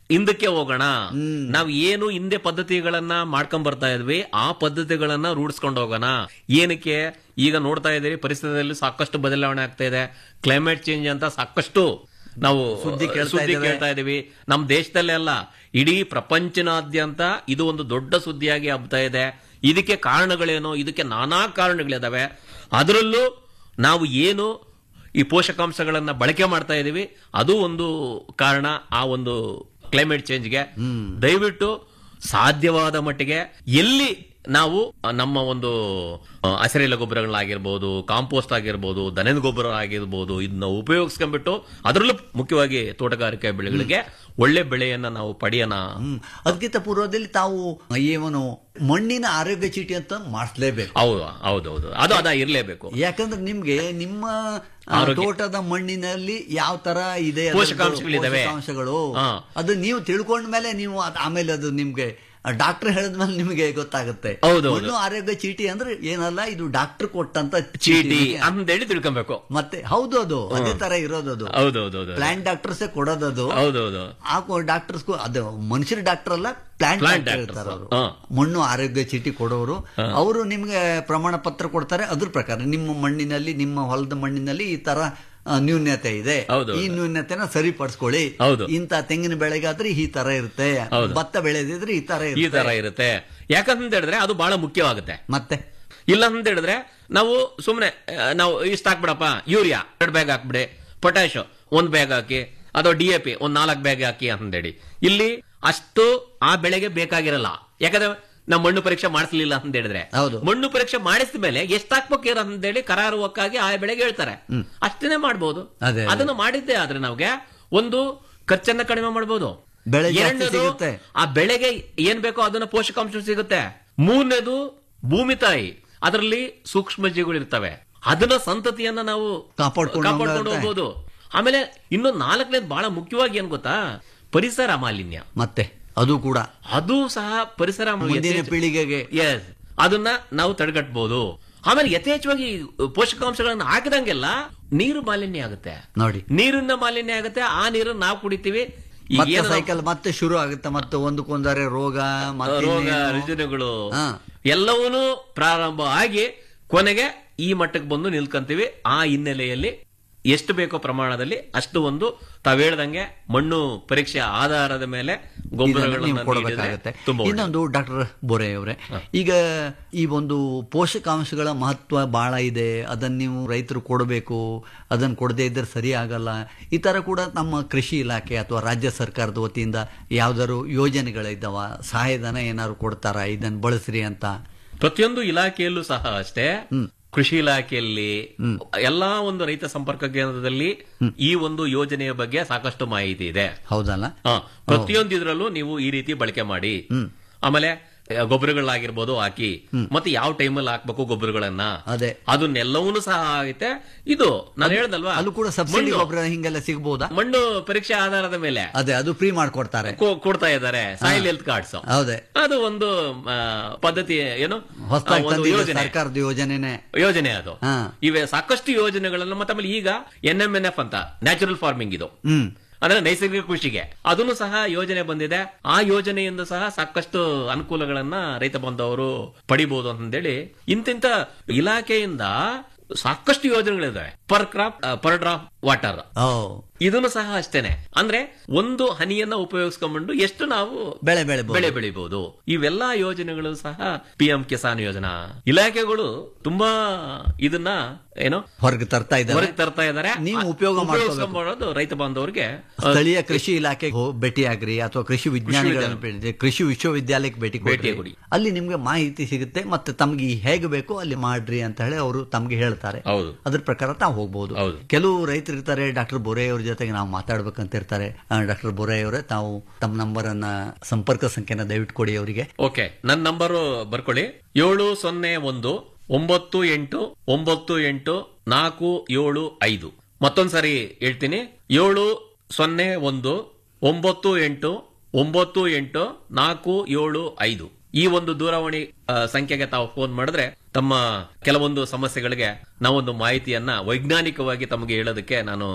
ಹಿಂದಕ್ಕೆ ಹೋಗೋಣ ನಾವ್ ಏನು ಹಿಂದೆ ಪದ್ಧತಿಗಳನ್ನ ಮಾಡ್ಕೊಂಡ್ ಬರ್ತಾ ಇದ್ವಿ ಆ ಪದ್ಧತಿಗಳನ್ನ ರೂಢಿಸ್ಕೊಂಡು ಹೋಗೋಣ ಏನಕ್ಕೆ ಈಗ ನೋಡ್ತಾ ಇದ್ದೀರಿ ಪರಿಸರದಲ್ಲಿ ಸಾಕಷ್ಟು ಬದಲಾವಣೆ ಆಗ್ತಾ ಇದೆ ಕ್ಲೈಮೇಟ್ ಚೇಂಜ್ ಅಂತ ಸಾಕಷ್ಟು ನಾವು ಸುದ್ದಿ ಕೇಳ್ತಾ ಸುದ್ದಿ ಇದ್ದೇವೆ. ಕೇಳ್ತಾ ಇದೀವಿ ನಮ್ ದೇಶದಲ್ಲೇ ಅಲ್ಲ ಇಡೀ ಪ್ರಪಂಚನಾದ್ಯಂತ ಇದು ಒಂದು ದೊಡ್ಡ ಸುದ್ದಿಯಾಗಿ ಹಬ್ತಾ ಇದೆ ಇದಕ್ಕೆ ಕಾರಣಗಳೇನು ಇದಕ್ಕೆ ನಾನಾ ಕಾರಣಗಳಿದಾವೆ ಅದರಲ್ಲೂ ನಾವು ಏನು ಈ ಪೋಷಕಾಂಶಗಳನ್ನ ಬಳಕೆ ಮಾಡ್ತಾ ಇದೀವಿ ಅದು ಒಂದು ಕಾರಣ ಆ ಒಂದು ಕ್ಲೈಮೇಟ್ ಚೇಂಜ್ಗೆ ದಯವಿಟ್ಟು ಸಾಧ್ಯವಾದ ಮಟ್ಟಿಗೆ ಎಲ್ಲಿ ನಾವು ನಮ್ಮ ಒಂದು ಆ, ಹಸಿರೆಲೆ ಗೊಬ್ಬರಗಳಾಗಿರ್ಬೋದು ಕಾಂಪೋಸ್ಟ್ ಆಗಿರ್ಬೋದು ದನದ ಗೊಬ್ಬರ ಆಗಿರ್ಬೋದು ಇದನ್ನ ಉಪಯೋಗಿಸ್ಕೊಂಡ್ಬಿಟ್ಟು ಅದರಲ್ಲೂ ಮುಖ್ಯವಾಗಿ ತೋಟಗಾರಿಕೆ ಬೆಳೆಗಳಿಗೆ ಒಳ್ಳೆ ಬೆಳೆಯನ್ನ ನಾವು ಪಡೆಯೋಣ ಹ್ಮ್ ಅದಕ್ಕಿಂತ ಪೂರ್ವದಲ್ಲಿ ತಾವು ಏನು ಮಣ್ಣಿನ ಆರೋಗ್ಯ ಚೀಟಿ ಅಂತ ಮಾಡಿಸ್ಲೇಬೇಕು ಹೌದು ಹೌದೌದು ಅದು ಅದ ಇರ್ಲೇಬೇಕು ಯಾಕಂದ್ರೆ ನಿಮ್ಗೆ ನಿಮ್ಮ ಆ, ಆರೋಗ್ಯ- ತೋಟದ ಮಣ್ಣಿನಲ್ಲಿ ಯಾವ ತರ ಇದೆ ಅದರದ್ದು ಪೋಷಕಾಂಶಗಳಿದಾವೆ. ಪೋಷಕಾಂಶಗಳು ಹಾ. ಅದು ನೀವು ತಿಳ್ಕೊಂಡ್ಮೇಲೆ ನೀವು ಅದ್- ಆಮೇಲೆ ಅದು ನಿಮ್ಗೆ ಡಾಕ್ಟರ್ ಹೇಳಿದ್ಮೇಲೆ ನಿಮಗೆ ಗೊತ್ತಾಗುತ್ತೆ ಹೌದೌದು. ಮಣ್ಣು ಆರೋಗ್ಯ ಚೀಟಿ ಅಂದ್ರೆ ಏನಲ್ಲ ಇದು ಡಾಕ್ಟರ್ ಕೊಟ್ಟಂತ ಚೀಟಿ ಅಂತೇಳಿ ತಿಳ್ಕೊಬೇಕು ಮತ್ತೆ ಹೌದು ಅದು ಅದೇ ತರ ಇರೋದು ಅದು ಹೌದೌದೌದು ಪ್ಲಾಂಟ್ ಡಾಕ್ಟರ್ಸೇ ಕೊಡೋದದು ಹೌದೌದು ಆ ಡಾಕ್ಟರ್ಸ್ಗೂ ಅದು ಮನುಷ್ಯರ ಡಾಕ್ಟರ್ ಅಲ್ಲ ಪ್ಲಾಂಟ್ Plant ಡಾಕ್ಟರ್ doctors. ಇರ್ತಾರೆ ಅವರು ಹಾ. ಮಣ್ಣು ಆರೋಗ್ಯ ಚೀಟಿ ಕೊಡೋರು ಅವರು ನಿಮ್ಗೆ ಪ್ರಮಾಣ ಪತ್ರ ಕೊಡ್ತಾರೆ ಅದ್ರ ಪ್ರಕಾರ ನಿಮ್ಮ ಮಣ್ಣಿನಲ್ಲಿ ನಿಮ್ಮ ಹೊಲದ ಮಣ್ಣಿನಲ್ಲಿ ಈ ತರ ಆ, ನ್ಯೂನ್ಯತೆ ಇದೆ ಹೌದು, ಈ ನ್ಯೂನ್ಯತೆನ ಸರಿಪಡಿಸ್ಕೊಳ್ಳಿ ಹೌದು. ಇಂತ ತೆಂಗಿನ ಬೆಳೆಗಾದ್ರೆ ಈ ತರ ಇರುತ್ತೆ ಹೌದು. ಭತ್ತ ಬೆಳೆದಿದ್ರೆ ಈ ತರ ಈ ಇರುತ್ತೆ ತರ ಇರುತ್ತೆ ಯಾಕಂತ ಹೇಳಿದ್ರೆ ಅದು ಬಹಳ ಮುಖ್ಯವಾಗುತ್ತೆ ಮತ್ತೆ ಇಲ್ಲ ಅಂತ ಹೇಳಿದ್ರೆ ನಾವು ಸುಮ್ನೆ ಆ, ನಾವು ಇಷ್ಟ ಹಾಕ್ಬಿಡಪ್ಪ ಯೂರಿಯಾ ಎರಡು ಬ್ಯಾಗ್ ಹಾಕ್ಬಿಡಿ ಪೊಟ್ಯಾಶ್ ಒಂದ್ ಬ್ಯಾಗ್ ಹಾಕಿ ಅಥವಾ ಡಿ ಎ ಪಿ ಒಂದ್ ನಾಲ್ಕು ಬ್ಯಾಗ್ ಹಾಕಿ ಅಂತೇಳಿ ಇಲ್ಲಿ ಅಷ್ಟು ಆ ಬೆಳೆಗೆ ಬೇಕಾಗಿರಲ್ಲ ಯಾಕಂದ್ರೆ ನಾವು ಮಣ್ಣು ಪರೀಕ್ಷೆ ಮಾಡಿಸ್ಲಿಲ್ಲ ಅಂತ ಹೇಳಿದ್ರೆ ಹೌದು. ಮಣ್ಣು ಪರೀಕ್ಷೆ ಮಾಡಿಸಿದ ಮೇಲೆ ಎಷ್ಟು ಹಾಕ್ಬೇಕಿರ ಅಂತೇಳಿ ಕರಾರುವಕ್ಕಾಗಿ ಆ ಬೆಳೆಗೆ ಹೇಳ್ತಾರೆ ಅಷ್ಟೇನೆ ಮಾಡ್ಬೋದು ಅದೇ, ಅದೇ. ಅದನ್ನು ಮಾಡಿದ್ದೆ ಆದ್ರೆ ನಮ್ಗೆ ಒಂದು ಖರ್ಚನ್ನ ಕಡಿಮೆ ಮಾಡ್ಬೋದು ಬೆಳೆ ಜಾಸ್ತಿ ಎರಡನೇದು, ಸಿಗುತ್ತೆ. ಆ ಬೆಳೆಗೆ ಏನ್ ಬೇಕೋ ಅದನ್ನ ಪೋಷಕಾಂಶ ಸಿಗುತ್ತೆ ಮೂರನೇದು ಭೂಮಿ ತಾಯಿ ಅದರಲ್ಲಿ ಸೂಕ್ಷ್ಮ ಜೀವಿಗಳು ಇರ್ತವೆ ಅದನ್ನ ಸಂತತಿಯನ್ನ ನಾವು ಕಾಪಾಡ್ಕೊಂಡು ಕಾಪಾಡ್ಕೊಂಡು ಹೋಗುತ್ತೆ. ಹೋಗ್ಬೋದು ಆಮೇಲೆ ಇನ್ನು ನಾಲ್ಕನೇದು ಬಹಳ ಮುಖ್ಯವಾಗಿ ಏನ್ ಗೊತ್ತಾ ಪರಿಸರ ಮಾಲಿನ್ಯ ಮತ್ತೆ ಅದು ಕೂಡ ಅದು ಸಹ ಪರಿಸರ ಮುಂದಿನ ಪೀಳಿಗೆಗೆ ಎಸ್ ಅದನ್ನ ನಾವು ತಡೆಗಟ್ಟಬಹುದು ಆಮೇಲೆ ಯಥೇಚ್ಛವಾಗಿ ಪೋಷಕಾಂಶಗಳನ್ನ ಹಾಕಿದಂಗೆಲ್ಲ ನೀರು ಮಾಲಿನ್ಯ ಆಗುತ್ತೆ ನೋಡಿ ನೀರಿನ ಮಾಲಿನ್ಯ ಆಗುತ್ತೆ ಆ ನೀರನ್ನ ನಾವು ಕುಡಿತೀವಿ ಈಗ ಮತ್ತೆ ಏನು ನಾವು- ಸೈಕಲ್ ಮತ್ತೆ ಶುರು ಆಗುತ್ತೆ ಮತ್ತೆ ಒಂದಕ್ಕೊಂದರೆ ರೋಗ ಮತ್ತೆ ರೋಗ ಇನ್ನೇನು. ರುಜಿನಗಳು ಹಾ. ಎಲ್ಲವೂ ಪ್ರಾರಂಭ ಆಗಿ ಕೊನೆಗೆ ಈ ಮಟ್ಟಕ್ಕೆ ಬಂದು ನಿಲ್ಕಂತೀವಿ ಆ ಹಿನ್ನೆಲೆಯಲ್ಲಿ ಎಷ್ಟು ಬೇಕೋ ಪ್ರಮಾಣದಲ್ಲಿ ಅಷ್ಟು ಒಂದು ತಾವ್ ಹೇಳ್ದಂಗೆ ಮಣ್ಣು ಪರೀಕ್ಷೆ ಆಧಾರದ ಮೇಲೆ ಇದನ್ನ ನೀವು ಗೊಬ್ಬರಗಳನ್ನು ಕೊಡಬೇಕಾಗತ್ತೆ ನೀಡಿದ್ರೆ ತುಂಬಾ ಒಳ್ಳೆಯದು. ಇನ್ನೊಂದು ಡಾಕ್ಟರ್ ಬೋರೆ ಅವರೇ ಈಗ ಈ ಒಂದು ಪೋಷಕಾಂಶಗಳ ಮಹತ್ವ ಬಹಳ ಇದೆ ಅದನ್ನ ನೀವು ರೈತರು ಕೊಡಬೇಕು ಅದನ್ನ ಕೊಡದೇ ಇದ್ರೆ ಸರಿ ಆಗಲ್ಲ ಈ ತರ ಕೂಡ ನಮ್ಮ ಕೃಷಿ ಇಲಾಖೆ ಅಥವಾ ರಾಜ್ಯ ಸರ್ಕಾರದ ವತಿಯಿಂದ ಯಾವ್ದಾದ್ರು ಯೋಜನೆಗಳಿದ್ದಾವ ಸಹಾಯಧನ ಏನಾದ್ರು ಕೊಡ್ತಾರ ಇದನ್ನ ಬಳಸ್ರಿ ಅಂತ ಪ್ರತಿಯೊಂದು ಇಲಾಖೆಯಲ್ಲೂ ಸಹ ಅಷ್ಟೇ ಕೃಷಿ ಇಲಾಖೆಯಲ್ಲಿ ಎಲ್ಲಾ ಒಂದು ರೈತ ಸಂಪರ್ಕ ಕೇಂದ್ರದಲ್ಲಿ ಈ ಒಂದು ಯೋಜನೆಯ ಬಗ್ಗೆ ಸಾಕಷ್ಟು ಮಾಹಿತಿ ಇದೆ ಹೌದಲ್ಲ ಹಾ, ಪ್ರತಿಯೊಂದು ಇದ್ರಲ್ಲೂ ನೀವು ಈ ರೀತಿ ಬಳಕೆ ಮಾಡಿ ಆಮೇಲೆ ಆ, ಗೊಬ್ಬರಗಳಾಗಿರ್ಬೋದು ಹಾಕಿ ಮತ್ತೆ ಯಾವ ಟೈಮಲ್ಲಿ ಹಾಕ್ಬೇಕು ಗೊಬ್ಬರಗಳನ್ನ ಅದೇ ಅದನ್ನೆಲ್ಲವೂ ಸಹ ಆಗುತ್ತೆ ಇದು ನಾನು ಹೇಳ್ದಲ್ವಾ ಅಲ್ಲೂ ಕೂಡ ಸಬ್ಸಿಡಿ ಮಣ್ಣು- ಗೊಬ್ಬರ ಹಿಂಗೆಲ್ಲ ಸಿಗ್ಬೋದಾ ಮಣ್ಣು ಪರೀಕ್ಷೆ ಆಧಾರದ ಮೇಲೆ ಅದೇ ಅದು ಫ್ರೀ ಮಾಡ್ಕೊಡ್ತಾರೆ ಕೊ- ಕೊಡ್ತಾ ಇದ್ದಾರೆ ಸಾಯಿಲ್ ಹೆಲ್ತ್ ಕಾರ್ಡ್ಸ್ ಹೌದೇ ಅದು ಒಂದು ಆ, ಪದ್ಧತಿ ಏನು ಹೊಸದಾಗಿ ಆ, ಒಂದು ತಂದಿರೋ ಯೋಜನೆ ಸರ್ಕಾರದ ಯೋಜನೆನೆ ಯೋಜನೆ ಅದು ಹಾ. ಇವೆ ಸಾಕಷ್ಟು ಯೋಜನೆಗಳನ್ನು ಮತ್ತೆ ಆಮೇಲೆ ಈಗ ಎನ್ ಎಂ ಎನ್ ಎಫ್ ಅಂತ ನ್ಯಾಚುರಲ್ ಫಾರ್ಮಿಂಗ್ ಇದು ಹ್ಮ್ ಅಂದ್ರೆ ನೈಸರ್ಗಿಕ ಕೃಷಿಗೆ ಅದನ್ನು ಸಹ ಯೋಜನೆ ಬಂದಿದೆ ಆ ಯೋಜನೆಯಿಂದ ಸಹ ಸಾಕಷ್ಟು ಅನುಕೂಲಗಳನ್ನ ರೈತ ಬಾಂಧವರು ಪಡಿಬಹುದು ಅಂತೇಳಿ ಇಂತಿಂತ ಇಲಾಖೆಯಿಂದ ಸಾಕಷ್ಟು ಯೋಜನೆಗಳಿದಾವೆ per crop per drop water ಓ ಇದನ್ನು ಸಹ ಅಷ್ಟೇನೆ ಅಂದ್ರೆ ಒಂದು ಹನಿಯನ್ನ ಉಪಯೋಗಿಸ್ಕೊಂಡ್ಬಂಡು ಎಷ್ಟು ನಾವು ಬೆಳೆ ಬೆಳೆಬಹುದು. ಬೆಳೆ ಬೆಳಿಬಹುದು ಇವೆಲ್ಲಾ ಯೋಜನೆಗಳು ಸಹ ಪಿ ಎಂ ಕಿಸಾನ್ ಯೋಜನಾ ಇಲಾಖೆಗಳು ತುಂಬಾ ಇದನ್ನ ಏನು ಹೊರಗೆ ತರ್ತಾ ಇದ್ದಾರೆ ಹೊರಗೆ ತರ್ತಾ ಇದ್ದಾರೆ ನೀವು ಉಪಯೋಗ ಮಾಡ್ಕೋಬೇಕು. ಉಪಯೋಗಿಸ್ಕೊಂಡ್ಬರೋದು ರೈತ ಬಾಂಧವರಿಗೆ ಸ್ಥಳೀಯ ಕೃಷಿ ಇಲಾಖೆಗೆ ಹೋ- ಭೇಟಿ ಆಗ್ರಿ ಅಥವಾ ಕೃಷಿ ವಿಜ್ಞಾನಿಗಳನ್ನ ಭೇಟಿ- ಕೃಷಿ ವಿಶ್ವವಿದ್ಯಾಲಯಕ್ಕೆ ಭೇಟಿ ಭೇಟಿ ಕೊಡ್ರಿ ಕೊಡಿ. ಅಲ್ಲಿ ನಿಮ್ಗೆ ಮಾಹಿತಿ ಸಿಗುತ್ತೆ ಮತ್ತೆ ತಮ್ಗೆ ಹೇಗೆ ಬೇಕೋ ಅಲ್ಲಿ ಮಾಡ್ರಿ ಅಂತ ಹೇಳಿ ಅವರು ತಮ್ಗೆ ಹೇಳ್ತಾರೆ ಹೌದು ಅದ್ರ ಪ್ರಕಾರ ತಾವು ಹೋಗ್ಬೋದು ಹೌದು. ಕೆಲವು ರೈತರು ಇರ್ತಾರೆ ಡಾಕ್ಟರ್ ಬೊರೆ ಅವ್ರ ಜೊತೆಗೆ ನಾವು ಮಾತಾಡ್ಬೇಕಂತ ಇರ್ತಾರೆ ಡಾಕ್ಟರ್ ಬೊರೆ ಅವರೇ ತಾವು ತಮ್ಮ ನಂಬರ್ ಅನ್ನ ಸಂಪರ್ಕ ಸಂಖ್ಯೆನ ದಯವಿಟ್ಟು ಕೊಡಿ ಅವರಿಗೆ ಓಕೆ ನನ್ನ ನಂಬರ್ ಬರ್ಕೊಳ್ಳಿ ಏಳು ಸೊನ್ನೆ ಒಂದು ಒಂಬತ್ತು ಎಂಟು ಒಂಬತ್ತು ಎಂಟು ನಾಲ್ಕು ಏಳು ಐದು ಮತ್ತೊಂದ್ಸರಿ ಹೇಳ್ತೀನಿ ಏಳು ಸೊನ್ನೆ ಒಂದು ಒಂಬತ್ತು ಎಂಟು ಒಂಬತ್ತು ಎಂಟು ನಾಲ್ಕು ಏಳು ಐದು ಈ ಒಂದು ದೂರವಾಣಿ ಆ, ಸಂಖ್ಯೆಗೆ ತಾವು ಫೋನ್ ಮಾಡಿದ್ರೆ ತಮ್ಮ ಕೆಲವೊಂದು ಸಮಸ್ಯೆಗಳಿಗೆ ನಾವೊಂದು ಮಾಹಿತಿಯನ್ನ ವೈಜ್ಞಾನಿಕವಾಗಿ ತಮಗೆ ಹೇಳೋದಕ್ಕೆ ನಾನು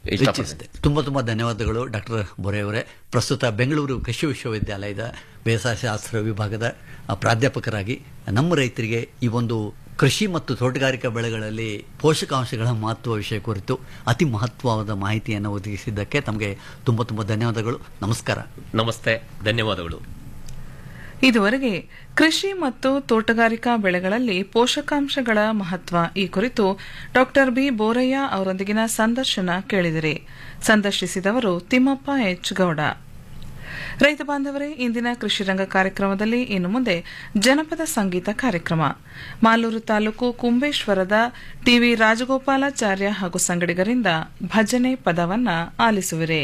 ಇಷ್ಟಪಡ್ತೀನಿ ತುಂಬ ತುಂಬ ಧನ್ಯವಾದಗಳು ಡಾಕ್ಟರ್ ಬೊರೆಯವರೇ ಪ್ರಸ್ತುತ ಬೆಂಗಳೂರು ಕೃಷಿ ವಿಶ್ವವಿದ್ಯಾಲಯದ ಬೇಸಾಯ ಶಾಸ್ತ್ರ ವಿಭಾಗದ ಆ, ಪ್ರಾಧ್ಯಾಪಕರಾಗಿ ನಮ್ಮ ರೈತರಿಗೆ ಈ ಒಂದು ಕೃಷಿ ಮತ್ತು ತೋಟಗಾರಿಕಾ ಬೆಳೆಗಳಲ್ಲಿ ಪೋಷಕಾಂಶಗಳ ಮಹತ್ವ ವಿಷಯ ಕುರಿತು ಅತಿ ಮಹತ್ವವಾದ ಮಾಹಿತಿಯನ್ನು ಒದಗಿಸಿದ್ದಕ್ಕೆ ತಮಗೆ ತುಂಬ ತುಂಬ ಧನ್ಯವಾದಗಳು ನಮಸ್ಕಾರ ನಮಸ್ತೆ ಧನ್ಯವಾದಗಳು ಇದುವರೆಗೆ ಕೃಷಿ ಮತ್ತು ತೋಟಗಾರಿಕಾ ಬೆಳೆಗಳಲ್ಲಿ ಪೋಷಕಾಂಶಗಳ ಮಹತ್ವ ಈ ಕುರಿತು ಡಾಕ್ಟರ್ ಬಿ ಬೋರಯ್ಯ ಅವರೊಂದಿಗಿನ ಸಂದರ್ಶನ ಕೇಳಿದಿರಿ ಸಂದರ್ಶಿಸಿದವರು ತಿಮ್ಮಪ್ಪ ಎಚ್ ಗೌಡ ರೈತ ಬಾಂಧವರೇ ಇಂದಿನ ಕೃಷಿ ರಂಗ ಕಾರ್ಯಕ್ರಮದಲ್ಲಿ ಇನ್ನು ಮುಂದೆ ಜನಪದ ಸಂಗೀತ ಕಾರ್ಯಕ್ರಮ ಮಾಲೂರು ತಾಲೂಕು ಕುಂಬೇಶ್ವರದ ಟಿವಿ ರಾಜಗೋಪಾಲಾಚಾರ್ಯ ಹಾಗೂ ಸಂಗಡಿಗರಿಂದ ಭಜನೆ ಪದವನ್ನ ಆಲಿಸುವಿರೆ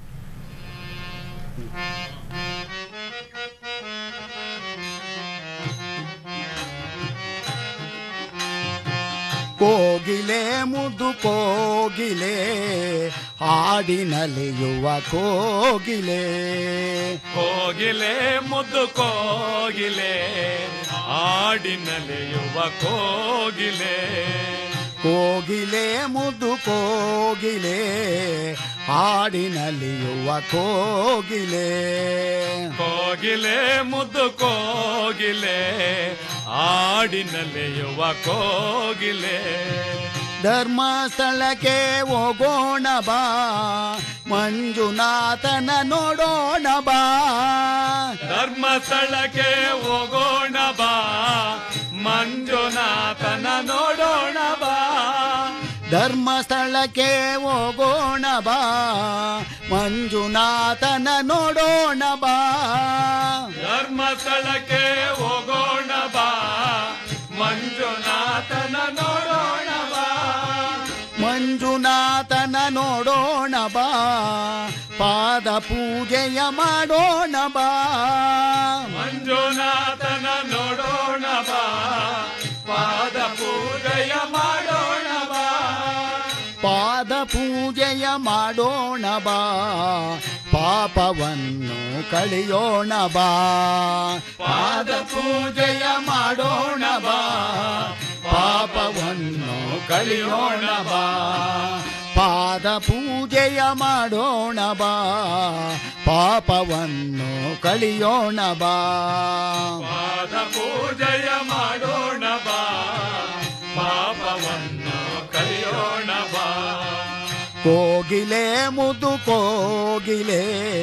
ಕೋಗಿಲೆ ಮುದು ಕೋಗಿಲೆ ಹಾಡಿನಲಿಯುವ ಕೋಗಿಲೆ ಕೋಗಿಲೆ ಮುದ್ದು ಕೋಗಿಲೆ ಆಡಿನಲೆಯುವ ಕೋಗಿಲೆ ಕೋಗಿಲೆ ಮುದು ಕೋಗಿಲೆ ಹಾಡಿನಲಿಯುವ ಕೋಗಿಲೆ ಕೋಗಿಲೆ ಮುದ್ದು ಕೋಗಿಲೆ ಆಡಿನಲೆಯುವ ಕೋಗಿಲೆ ಧರ್ಮಸ್ಥಳಕ್ಕೆ ಹೋಗೋಣ ಬಾ ಮಂಜುನಾಥನ ನೋಡೋಣ ಬಾ ಧರ್ಮಸ್ಥಳಕ್ಕೆ ಹೋಗೋಣ ಬಾ ಮಂಜುನಾಥನ ನೋಡೋಣ ಬಾ ಧರ್ಮಸ್ಥಳಕ್ಕೆ ಹೋಗೋಣ ಬಾ ಮಂಜುನಾಥನ ನೋಡೋಣ ಬಾ ಧರ್ಮಸ್ಥಳಕ್ಕೆ ಹೋಗೋಣ ಬಾ ಮಂಜುನಾಥನ ನೋಡೋಣ ಬಾ ಮಂಜುನಾಥನ ನೋಡೋಣ ಬಾ ಪಾದ ಪೂಜೆಯ ಮಾಡೋಣ ಬಾ ಮಂಜುನಾಥನ ನೋಡೋಣ ಬಾ ಪಾದ ಪೂಜೆಯ ಮಾಡೋಣ ಬಾ ಪಾದ ಪೂಜೆಯ ಮಾಡೋಣ ಬಾ ಪಾಪವನ್ನು ಕಳೆಯೋಣ ಬಾ ಪಾದ ಪೂಜೆಯ ಮಾಡೋಣ ಬಾ ಪಾಪವನ್ನು ಕಳೆಯೋಣ ಬಾ ಪಾದ ಪೂಜೆಯ ಮಾಡೋಣ ಬಾ ಪಾಪವನ್ನು ಕಳೆಯೋಣ ಬಾ ಪಾದ ಪೂಜೆಯ ಮಾಡೋಣ ಬಾ ಪಾಪವನ್ನು ಕಲಿಯೋಣ ಬಾ ಕೋಗಿಲೆ ಮುದು ಕೋಗಿಲೆ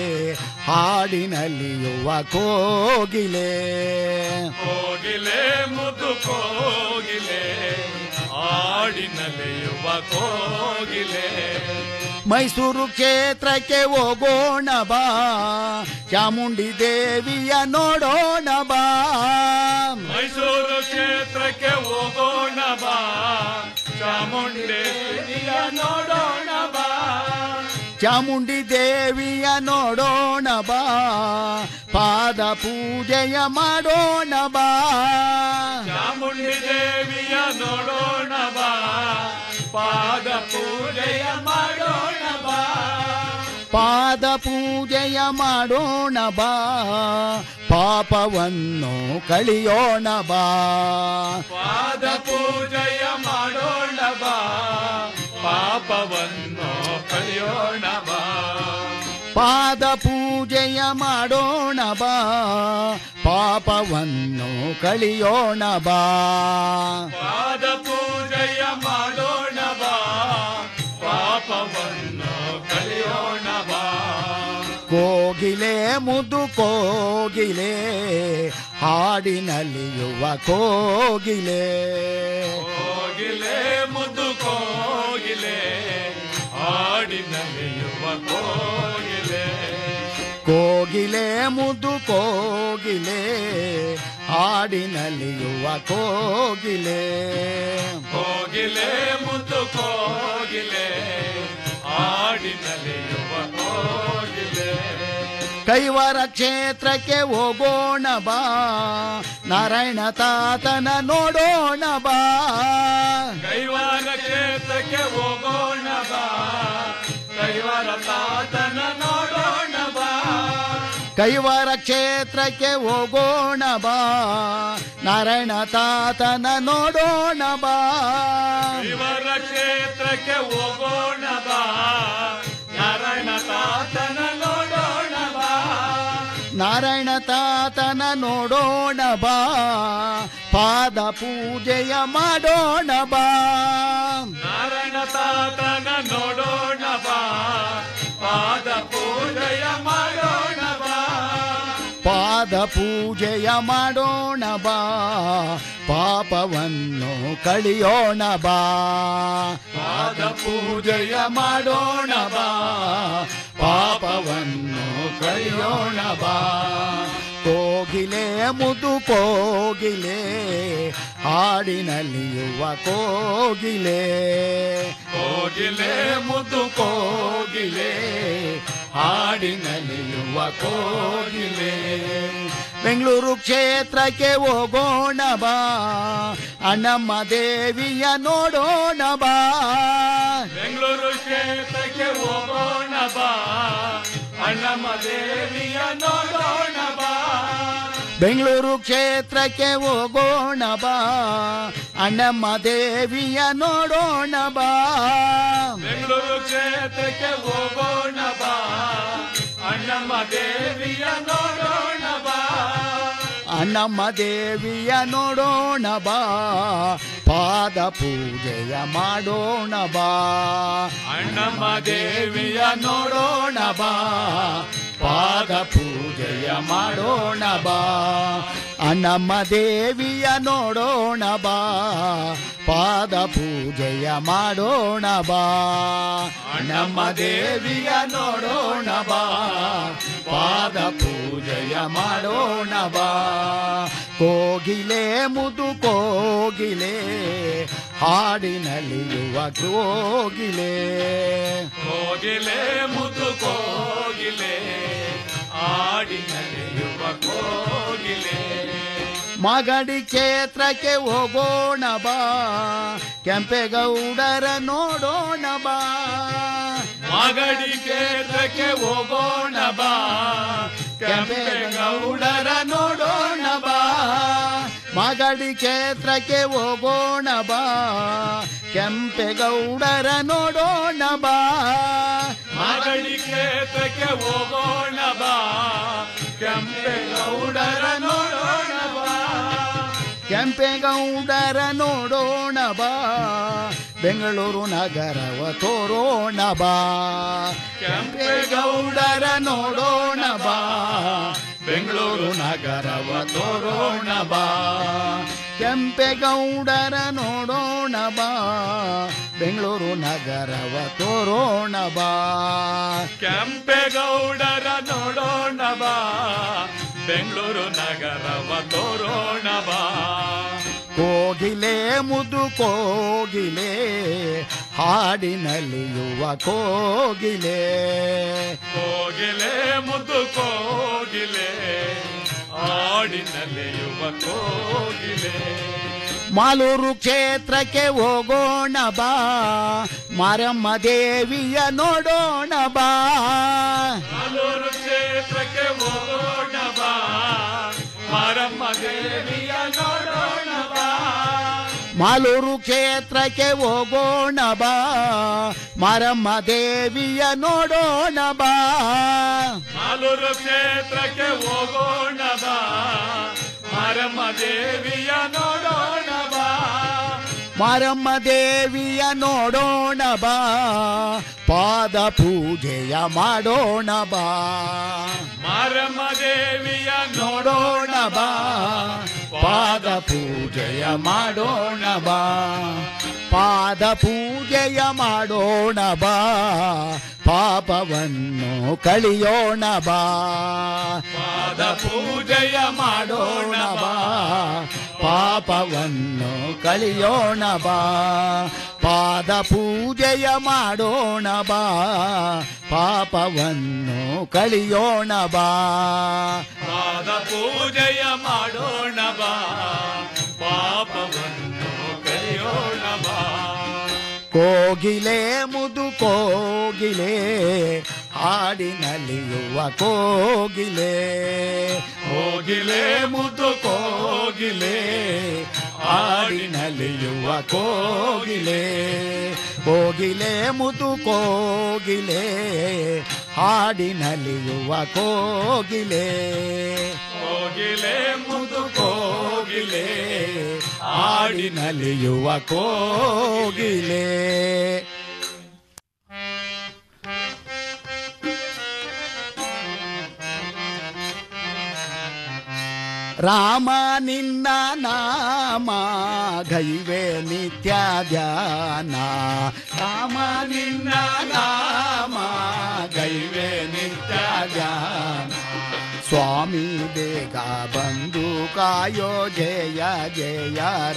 ಹಾಡಿನಲ್ಲಿಯುವ ಕೋಗಿಲೆ ಕೋಗಿಲೆ ಮುದು ಕೋಗಿಲೆ ಆಡಿನಲೆಯುವ ಕೋಗಿಲೆ ಮೈಸೂರು ಕ್ಷೇತ್ರಕ್ಕೆ ಹೋಗೋಣ ಬಾ ಚಾಮುಂಡಿ ದೇವಿಯ ನೋಡೋಣ ಬಾ ಮೈಸೂರು ಕ್ಷೇತ್ರಕ್ಕೆ ಹೋಗೋಣ ಬಾ ಚಾಮುಂಡೇಶ್ವರಿಯ ನೋಡೋಣ ಬಾ ಚಾಮುಂಡಿ ದೇವಿಯ ನೋಡೋಣ ಬಾ ಪಾದ ಪೂಜೆಯ ಮಾಡೋಣ ಬಾ ಚಾಮುಂಡಿ ದೇವಿಯ ನೋಡೋಣ ಬಾ ಪಾದ ಪೂಜೆಯ ಮಾಡೋಣ ಬಾ ಪಾದ ಪೂಜೆಯ ಮಾಡೋಣ ಬಾ ಪಾಪವನ್ನು ಕಳಿಯೋಣ ಬಾ ಪಾದ ಪೂಜೆಯ ಮಾಡೋಣ ಬಾ ಪಾಪವನ್ನು ಕಲಿಯೋಣ ಬಾ ಪಾದ ಪೂಜೆಯ ಮಾಡೋಣ ಬಾ ಪಾಪವನ್ನು ಕಳಿಯೋಣ ಬಾ ಪಾದ ಪೂಜೆಯ ಮಾಡೋಣ ಬಾ ಪಾಪವನ್ನು ಕಲಿಯೋಣ ಬಾ ಕೋಗಿಲೆ ಮುದು ಕೋಗಿಲೆ ಹಾಡಿನಲ್ಲಿಯುವ ಕೋಗಿಲೆ ಕೋಗಿಲೆ ಮುದ್ದು ಕೋಗಿಲೆ ಹಾಡಿನಲ್ಲಿಯುವ ಕೋಗಿಲೆ ಕೋಗಿಲೆ ಮುದು ಕೋಗಿಲೆ ಹಾಡಿನಲ್ಲಿಯುವ ಕೋಗಿಲೆ ಕೋಗಿಲೆ ಮುದ್ದು ಕೋಗಿಲೆ ಹಾಡಿನಲ್ಲಿಯುವ ಕೋಗಿಲೆ ಕೈವರ ಕ್ಷೇತ್ರಕ್ಕೆ ಹೋಗೋಣ ಬಾ ನಾರಾಯಣ ತಾತನ ನೋಡೋಣ ಬಾ ಕೈವಾರ ಕ್ಷೇತ್ರಕ್ಕೆ ಹೋಗೋಣ ಬಾ ಕೈವಾರ ತಾತನ ನೋಡೋಣ ಬಾ ಕೈವಾರ ಕ್ಷೇತ್ರಕ್ಕೆ ಹೋಗೋಣ ಬಾ ನಾರಾಯಣ ತಾತನ ನೋಡೋಣ ಬಾ ಇವರ ಕ್ಷೇತ್ರಕ್ಕೆ ಹೋಗೋಣ ಬಾ ನಾರಾಯಣ ತಾತನ ನೋಡೋಣ ಬಾ ನಾರಾಯಣ ತಾತನ ನೋಡೋಣ ಬಾ ಪಾದ ಪೂಜೆಯ ಮಾಡೋಣ ಬಾ ನಾರಾಯಣ ತಾತನ ನೋಡೋಣ ಬಾ ಪಾದ ಪೂಜೆಯ ಮಾಡೋಣ ಬಾ ಪಾದ ಪೂಜೆಯ ಮಾಡೋಣ ಬಾ ಪಾಪವನ್ನು ಕಳಿಯೋಣ ಬಾ ಪಾದ ಪೂಜೆಯ ಮಾಡೋಣ ಬಾ ಪಾಪವನ್ನು ಕಳಿಯೋಣ ಬಾ ಕೋಗಿಲೆ ಮುದು ಕೋಗಿಲೆ ಹಾಡಿನಲ್ಲಿಯುವ ಕೋಗಿಲೆ ಕೋಗಿಲೆ ಮುದ್ದು ಕೋಗಿಲೆ ಹಾಡಿನಲ್ಲಿಯುವ ಕೋಗಿಲೆ ಬೆಂಗಳೂರು ಕ್ಷೇತ್ರಕ್ಕೆ ಹೋಗೋಣ ಬಾ ಅಣ್ಣಮ್ಮ ದೇವಿಯ ನೋಡೋಣ ಬಾ ಬೆಂಗಳೂರು ಕ್ಷೇತ್ರಕ್ಕೆ ಹೋಗೋಣ ಬಾ ಅಣ್ಣಮ್ಮ ದೇವಿಯ ನೋಡೋಣ ಬಾ ಬೆಂಗಳೂರು ಕ್ಷೇತ್ರಕ್ಕೆ ಹೋಗೋಣ ಬಾ ಅಣ್ಣಮ್ಮ ದೇವಿಯ ನೋಡೋಣ ಬಾ ಬೆಂಗಳೂರು ಕ್ಷೇತ್ರಕ್ಕೆ ಹೋಗೋಣ ಬಾ ಅಣ್ಣಮ್ಮ ದೇವಿಯ ನೋಡೋಣ ಬಾ ಅಣ್ಣಮ್ಮ ದೇವಿಯ ನೋಡೋಣ ಬಾ ಪಾದ ಪೂಜೆಯ ಮಾಡೋಣ ಬಾ ಅಣ್ಣಮ್ಮ ದೇವಿಯ ನೋಡೋಣ ಬಾ ಪಾದ ಪೂಜೆಯ ಮಾಡೋಣ ಬಾ ಅಣ್ಣಮ್ಮ ದೇವಿಯ ನೋಡೋಣ ಬಾ ಪಾದ ಪೂಜೆಯ ಮಾಡೋಣ ಬಾ ಅಣ್ಣಮ್ಮ ದೇವಿಯ ನೋಡೋಣ ಬಾ ಪಾದ ಪೂಜೆಯ ಮಾಡೋಣ ಬಾ ಕೋಗಿಲೆ ಮುದು ಕೋಗಿಲೆ ಹಾಡಿನಲ್ಲಿರುವ ಕೋಗಿಲೆ ಕೋಗಿಲೆ ಮುದ್ದು ಕೋಗಿಲೆ ಆಡಿನಲ್ಲಿರುವ ಕೋಗಿಲೆ ಮಗಡಿ ಕ್ಷೇತ್ರಕ್ಕೆ ಹೋಗೋಣ ಬಾ ಕೆಂಪೇಗೌಡರ ನೋಡೋಣ ಬಾ ಮಾಗಡಿ ಕ್ಷೇತ್ರಕ್ಕೆ ಹೋಗೋಣ ಬಾ ಕೆಂಪೇಗೌಡರ ನೋಡೋಣ ಬಾ ಮಗಡಿ ಕ್ಷೇತ್ರಕ್ಕೆ ಹೋಗೋಣ ಬಾ ಕೆಂಪೇಗೌಡರ ನೋಡೋಣ ಬಾ ಮಾಗಡಿ ಕ್ಷೇತ್ರಕ್ಕೆ ಹೋಗೋಣ ಬಾ ಕೆಂಪೇಗೌಡರ ನೋಡೋಣ ಬಾ ಕೆಂಪೇಗೌಡರ ನೋಡೋಣ ಬಾ ಬೆಂಗಳೂರು ನಗರವ ತೋರೋಣ ಬಾ ಕೆಂಪೇಗೌಡರ ನೋಡೋಣ ಬಾ ಬೆಂಗಳೂರು ನಗರವ ತೋರೋಣ ಬಾ ಕೆಂಪೇಗೌಡರ ನೋಡೋಣ ಬಾ ಬೆಂಗಳೂರು ನಗರವ ತೋರೋಣ ಬಾ ಕೆಂಪೇಗೌಡರ ನೋಡೋಣ ಬಾ ಬೆಂಗಳೂರು ನಗರವ ತೋರೋಣ ಬಾ ಕೋಗಿಲೆ ಮುದು ಕೋಗಿಲೆ ಹಾಡಿನಲ್ಲಿಯುವ ಕೋಗಿಲೆ ಕೋಗಿಲೆ ಮುದ್ದು ಕೋಗಿಲೆ ಆಡಿನಲ್ಲಿಯುವ ಕೋಗಿಲೆ ಮಾಲೂರು ಕ್ಷೇತ್ರಕ್ಕೆ ಹೋಗೋಣ ಬಾ ಮಾರಮ್ಮ ದೇವಿಯ ನೋಡೋಣ ಬಾ ಮಾಲೂರು ಕ್ಷೇತ್ರಕ್ಕೆ ಹೋಗೋಣ ಬಾ ಮಾರಮ್ಮ ದೇವಿಯ ನೋಡೋಣ ಬಾ ಮಾಲೂರು ಕ್ಷೇತ್ರಕ್ಕೆ ಹೋಗೋಣ ಬಾ ಮಾರಮ್ಮ ದೇವಿಯ ನೋಡೋಣ ಬಾ ಮಾಲೂರು ಕ್ಷೇತ್ರಕ್ಕೆ ಹೋಗೋಣ ಬಾ ಮಾರಮ್ಮ ದೇವಿಯ ನೋಡೋಣ ಬಾ ಮಾರಮ್ಮ ದೇವಿಯ ನೋಡೋಣ ಬಾ ಪಾದ ಪೂಜೆಯ ಮಾಡೋಣ ಬಾ ಮಾರಮ್ಮ ದೇವಿಯ ನೋಡೋಣ ಬಾ ಪಾದ ಪೂಜೆಯ ಮಾಡೋಣ ಬಾ ಪಾದ ಪೂಜೆಯ ಮಾಡೋಣ ಬಾ ಪಾಪವನ್ನು ಕಳಿಯೋಣ ಬಾ ಪಾದ ಪೂಜೆಯ ಮಾಡೋಣ ಬಾ ಪಾಪವನ್ನು ಕಳಿಯೋಣ ಬಾ ಪಾದ ಪೂಜೆಯ ಮಾಡೋಣ ಬಾ ಪಾಪವನ್ನು ಕಳಿಯೋಣ ಬಾ ಪಾದ ಪೂಜೆಯ ಮಾಡೋಣ ಬಾ ಪಾಪವನ್ನು ಕಲಿಯೋಣ ಬಾ ಕೋಗಿಲೆ ಮುದು ಕೋಗಿಲೆ ಹಾಡಿನಲಿಯುವ ಕೋಗಿಲೆ ಹೋಗಿಲೆ ಮುದ್ದು ಕೋಗಿಲೆ ಹಾಡಿನಲಿಯುವ ಕೋಗಿಲೆ ಕೋಗಿಲೆ ಮುದು ಕೋಗಿಲೆ ಹಾಡಿನಲಿಯುವ ಕೋಗಿಲೆ ಹೋಗಿಲೆ ಮುದ್ದು ಕೋಗಿಲೆ ಹಾಡಿನಲಿಯುವ ಕೋಗಿಲೆ ರಾಮ ನಿನ್ನ ನಾಮ ಗೈವೆ ನಿತ್ಯ ಧ್ಯಾನ ರಾಮ ನಿನ್ನ ನಾಮ ಗೈವೆ ನಿತ್ಯ ಧ್ಯಾನ ಸ್ವಾಮಿ ಬೇಗ ಬಂದು ಕಾಯೋ ಜಯ ಜಯ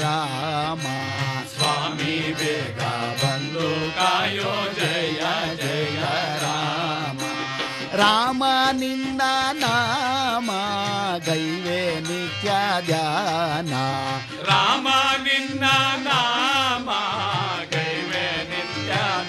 ರಾಮ ಸ್ವಾಮಿ ಬೇಗ ಬಂದು ಕಾಯೋ ಜಯ ಜಯ ರಾಮ ರಾಮ ನಿನ್ನ ನಾಮ ಗೈವೆ ನಿತ್ಯ ಧ್ಯಾನ ರಾಮ ನಿನ್ನ ನಾಮ ಗೈವೆ ನಿತ್ಯ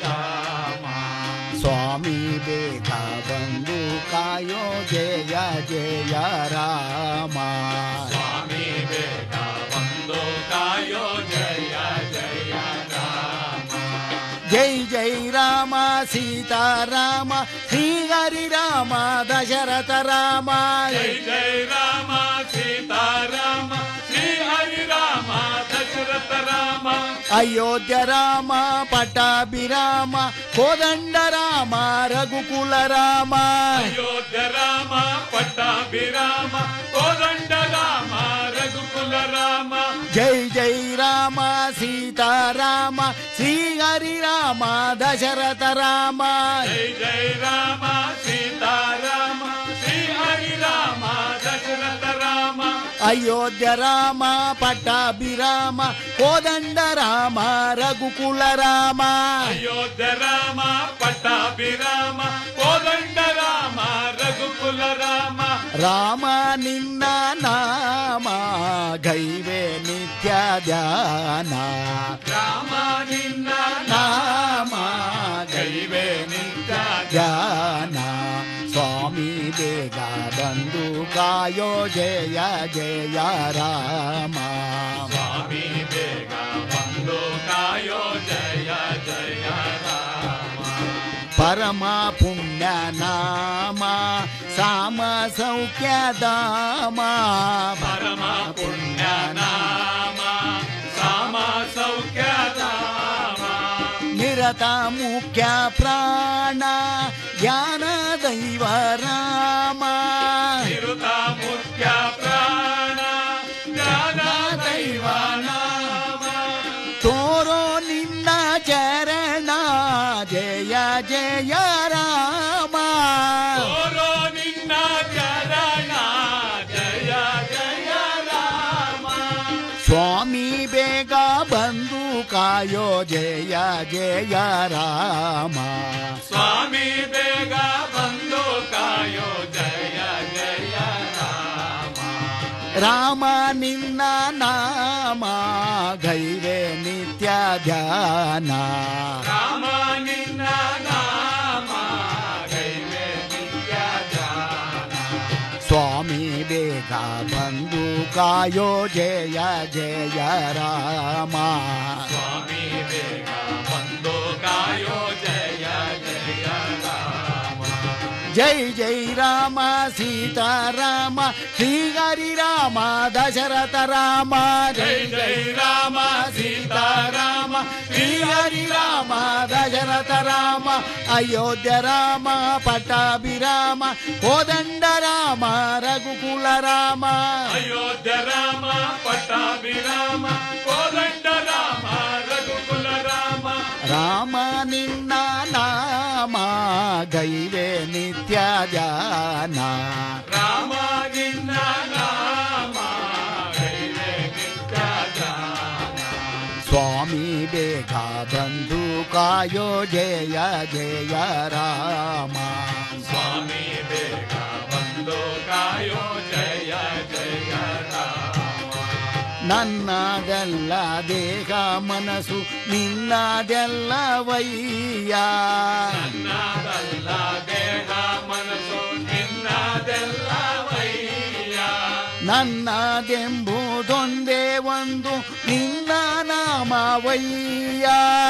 ಧಾಮ ಸ್ವಾಮಿ ಬೇಗ ಬಂದು ಕಾಯೋ ಜಯ ಜಯ ರಾಮ ಸ್ವಾಮಿ ಬೇಗ ಬಂದು ಕಾಯೋ ಜಯ ಜಯ ರಾಮ ಜೈ ಜೈ ರಾಮ ಸೀತಾರಾಮ ಶ್ರೀ ಹರಿ ರಾಮ ದಶರಥ ರಾಮ ಜೈ ಜೈ ರಾಮ ಸೀತಾರಾಮ ಶ್ರೀ ಹರಿ ರಾಮ ದಶರಥ ರಾಮ ಅಯೋಧ್ಯ ರಾಮ ಪಟ್ಟಾಭಿರಾಮ ಕೋದಂಡ ರಾಮ ರಘುಕುಲ ರಾಮ ಅಯೋಧ್ಯ ರಾಮ ಪಟ್ಟಾಭಿರಾಮ ಕೋದಂಡ ರಾಮ ರಘುಕುಲ ರಾಮ ಜೈ ಜೈ ರಾಮ ಸೀತಾರಾಮ ಶ್ರೀ ಹರಿ ರಾಮ ದಶರಥ ರಾಮ ಜೈ ಜೈ ರಾಮ ಸೀತಾರಾಮ ಶ್ರೀ ಹರಿ ರಾಮ ದಶರಥ ರಾಮ ಅಯೋಧ್ಯ ರಾಮ ಪಟ್ಟಾಭಿರಾಮ ಕೋದಂಡ ರಾಮ ರಘುಕುಲ ರಾಮ ಅಯೋಧ್ಯ ರಾಮ ಪಟ್ಟಾಭಿರಾಮ ಕೋದಂಡ ರಾಮ ರಘುಕುಲ ರಾಮ ರಾಮ ನಿನ್ನ ನಾಮ ಗೈವೆ ನಿತ್ಯ ಧ್ಯಾನ ರಾಮ ನಿನ್ನ ನಾಮ ಗೈವೆ ನಿತ್ಯ ಧ್ಯಾನ ಸ್ವಾಮಿ ಬೇಗ ಬಂದು ಕಾಯೋ ಜಯ ಜಯ ರಾಮ ಸ್ವಾಮಿ ಬೇಗ ಬಂದು ಕಾಯೋ ಜಯ ಜಯ ರಾಮ ಪರಮ ಪುಣ್ಯ ನಾಮ ಸಾಮ ಸೌಖ್ಯ ಧಾಮ ಪರಮ ಪುಣ್ಯ ನಾಮ ಸಾಮ ಸೌಖ್ಯ ಧಾಮ ನಿರತ ಮುಖ್ಯ ಪ್ರಾಣ ಜ್ಞಾನ ದೈವ ರಾಮ ನಿರುತ ಮುಖ್ಯ ಪ್ರಾಣ ಜ್ಞಾನ ದೈವ ನಾಮ ತೋರೋ ನಿನ್ನ ಚರಣ ಜಯ ಜಯ ರಾಮ ಓರೋ ನಿನ್ನ ಚರಣ ಜಯ ಜಯ ರಾಮ ಸ್ವಾಮಿ ಬೇಗ ಬಂದು ಕಾಯೋ ಜಯ ಜಯ ರಾಮ ಸ್ವಾಮಿ ಬೇಗ ಬಂದು ಕಾಯೋ ಜಯ ಜಯ ರಾಮ ರಾಮ ನಿನ್ನ ನಾಮ ಗೈವೆ ನಿತ್ಯ ಧ್ಯಾನ ರಾಮ ನಿನ್ನ ನಾಮ ಗೈವೆ ನಿತ್ಯ ಧ್ಯಾನ ಸ್ವಾಮಿ ಬೇಗ ಬಂದು ಕಾಯೋ ಜಯ ಜಯ ರಾಮ ಸ್ವಾಮಿ ಬೇಗ ಬಂದು ಕಾಯೋ ಜಯ ಜಯ ರಾಮ ಜೈ ಜೈ ರಾಮ ಸೀತಾರಾಮ ಶ್ರೀ ಹರಿ ರಾಮ ದಶರಥ ರಾಮ ಜೈ ಜೈ ರಾಮ ಸೀತಾರಾಮ ಶ್ರೀ ಹರಿ ರಾಮ ದಶರಥ ರಾಮ ಅಯೋಧ್ಯ ರಾಮ ಪಟ್ಟಾಭಿರಾಮ ಕೋದಂಡ ರಾಮ ರಘುಕುಲ ರಾಮ ಅಯೋಧ್ಯ ರಾಮ ಪಟ್ಟಾಭಿರಾಮ ಕೋದಂಡ ರಾಮ ರಘುಕುಲ ರಾಮ ರಾಮ ನಿನ್ನ ನಾಮ ಗೈವೆ ನಿತ್ಯ ಧ್ಯಾನ ರಾಮ ನಿನ್ನ ನಾಮ ಗೈವೆ ನಿತ್ಯ ಧ್ಯಾನ ಸ್ವಾಮಿ ಬೇಗ ಬಂದು ಕಾಯೋ ಜಯ ಜಯ ರಾಮ ಸ್ವಾಮಿ ಬೇಗ ಬಂದು ಕಾಯೋ ಜಯ ಜಯ ರಾಮ ನನ್ನದೆಲ್ಲ ದೇಹ ಮನಸ್ಸು ನಿನ್ನದೆಲ್ಲ ವಯ್ಯ ನನ್ನದಲ್ಲ ದೇಹ ಎಲ್ಲವಯ್ಯ ನನ್ನದೆಂಬುದೊಂದೇ ಒಂದು ನಿನ್ನ ನಾಮವಯ್ಯ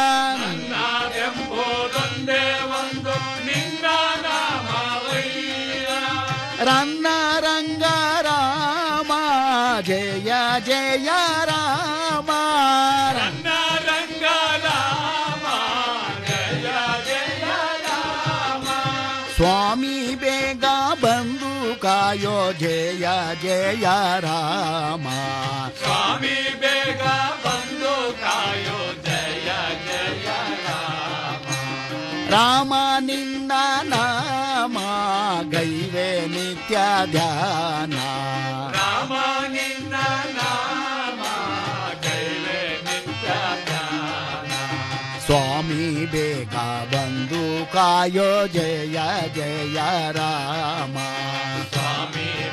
ನಾದೆಂಬುದೊಂದೇ ಒಂದು ನಿನ್ನ ನಾಮವಯ್ಯ ರನ್ನ ರಂಗ ರಾಮ ಜಯ ಜಯ ರಾಮ ನನ್ನ ರಂಗ ರಾಮ ಜಯ ಜಯ ರಾಮ ಸ್ವಾಮಿ ಬೇಗ ಬಂದು ಕಾಯೋ ಜಯ ಜಯ ರಾಮ ಸ್ವಾಮಿ ಬೇಗ ಬಂದು ಕಾಯೋ ಜಯ ಜಯ ರಾಮ ರಾಮ ನಿನ್ನ ನಾಮ ಗೈವೆ ನಿತ್ಯ ಧ್ಯಾನ ರಾಮ ನಿನ್ನ ನಾಮ ಕೈಲೆ ನಿತ್ಯ ಧ್ಯಾನ ಸ್ವಾಮಿ ಬೇಗ ಬಂದು ಕಾಯೋ ಜಯ ಜಯ ರಾಮ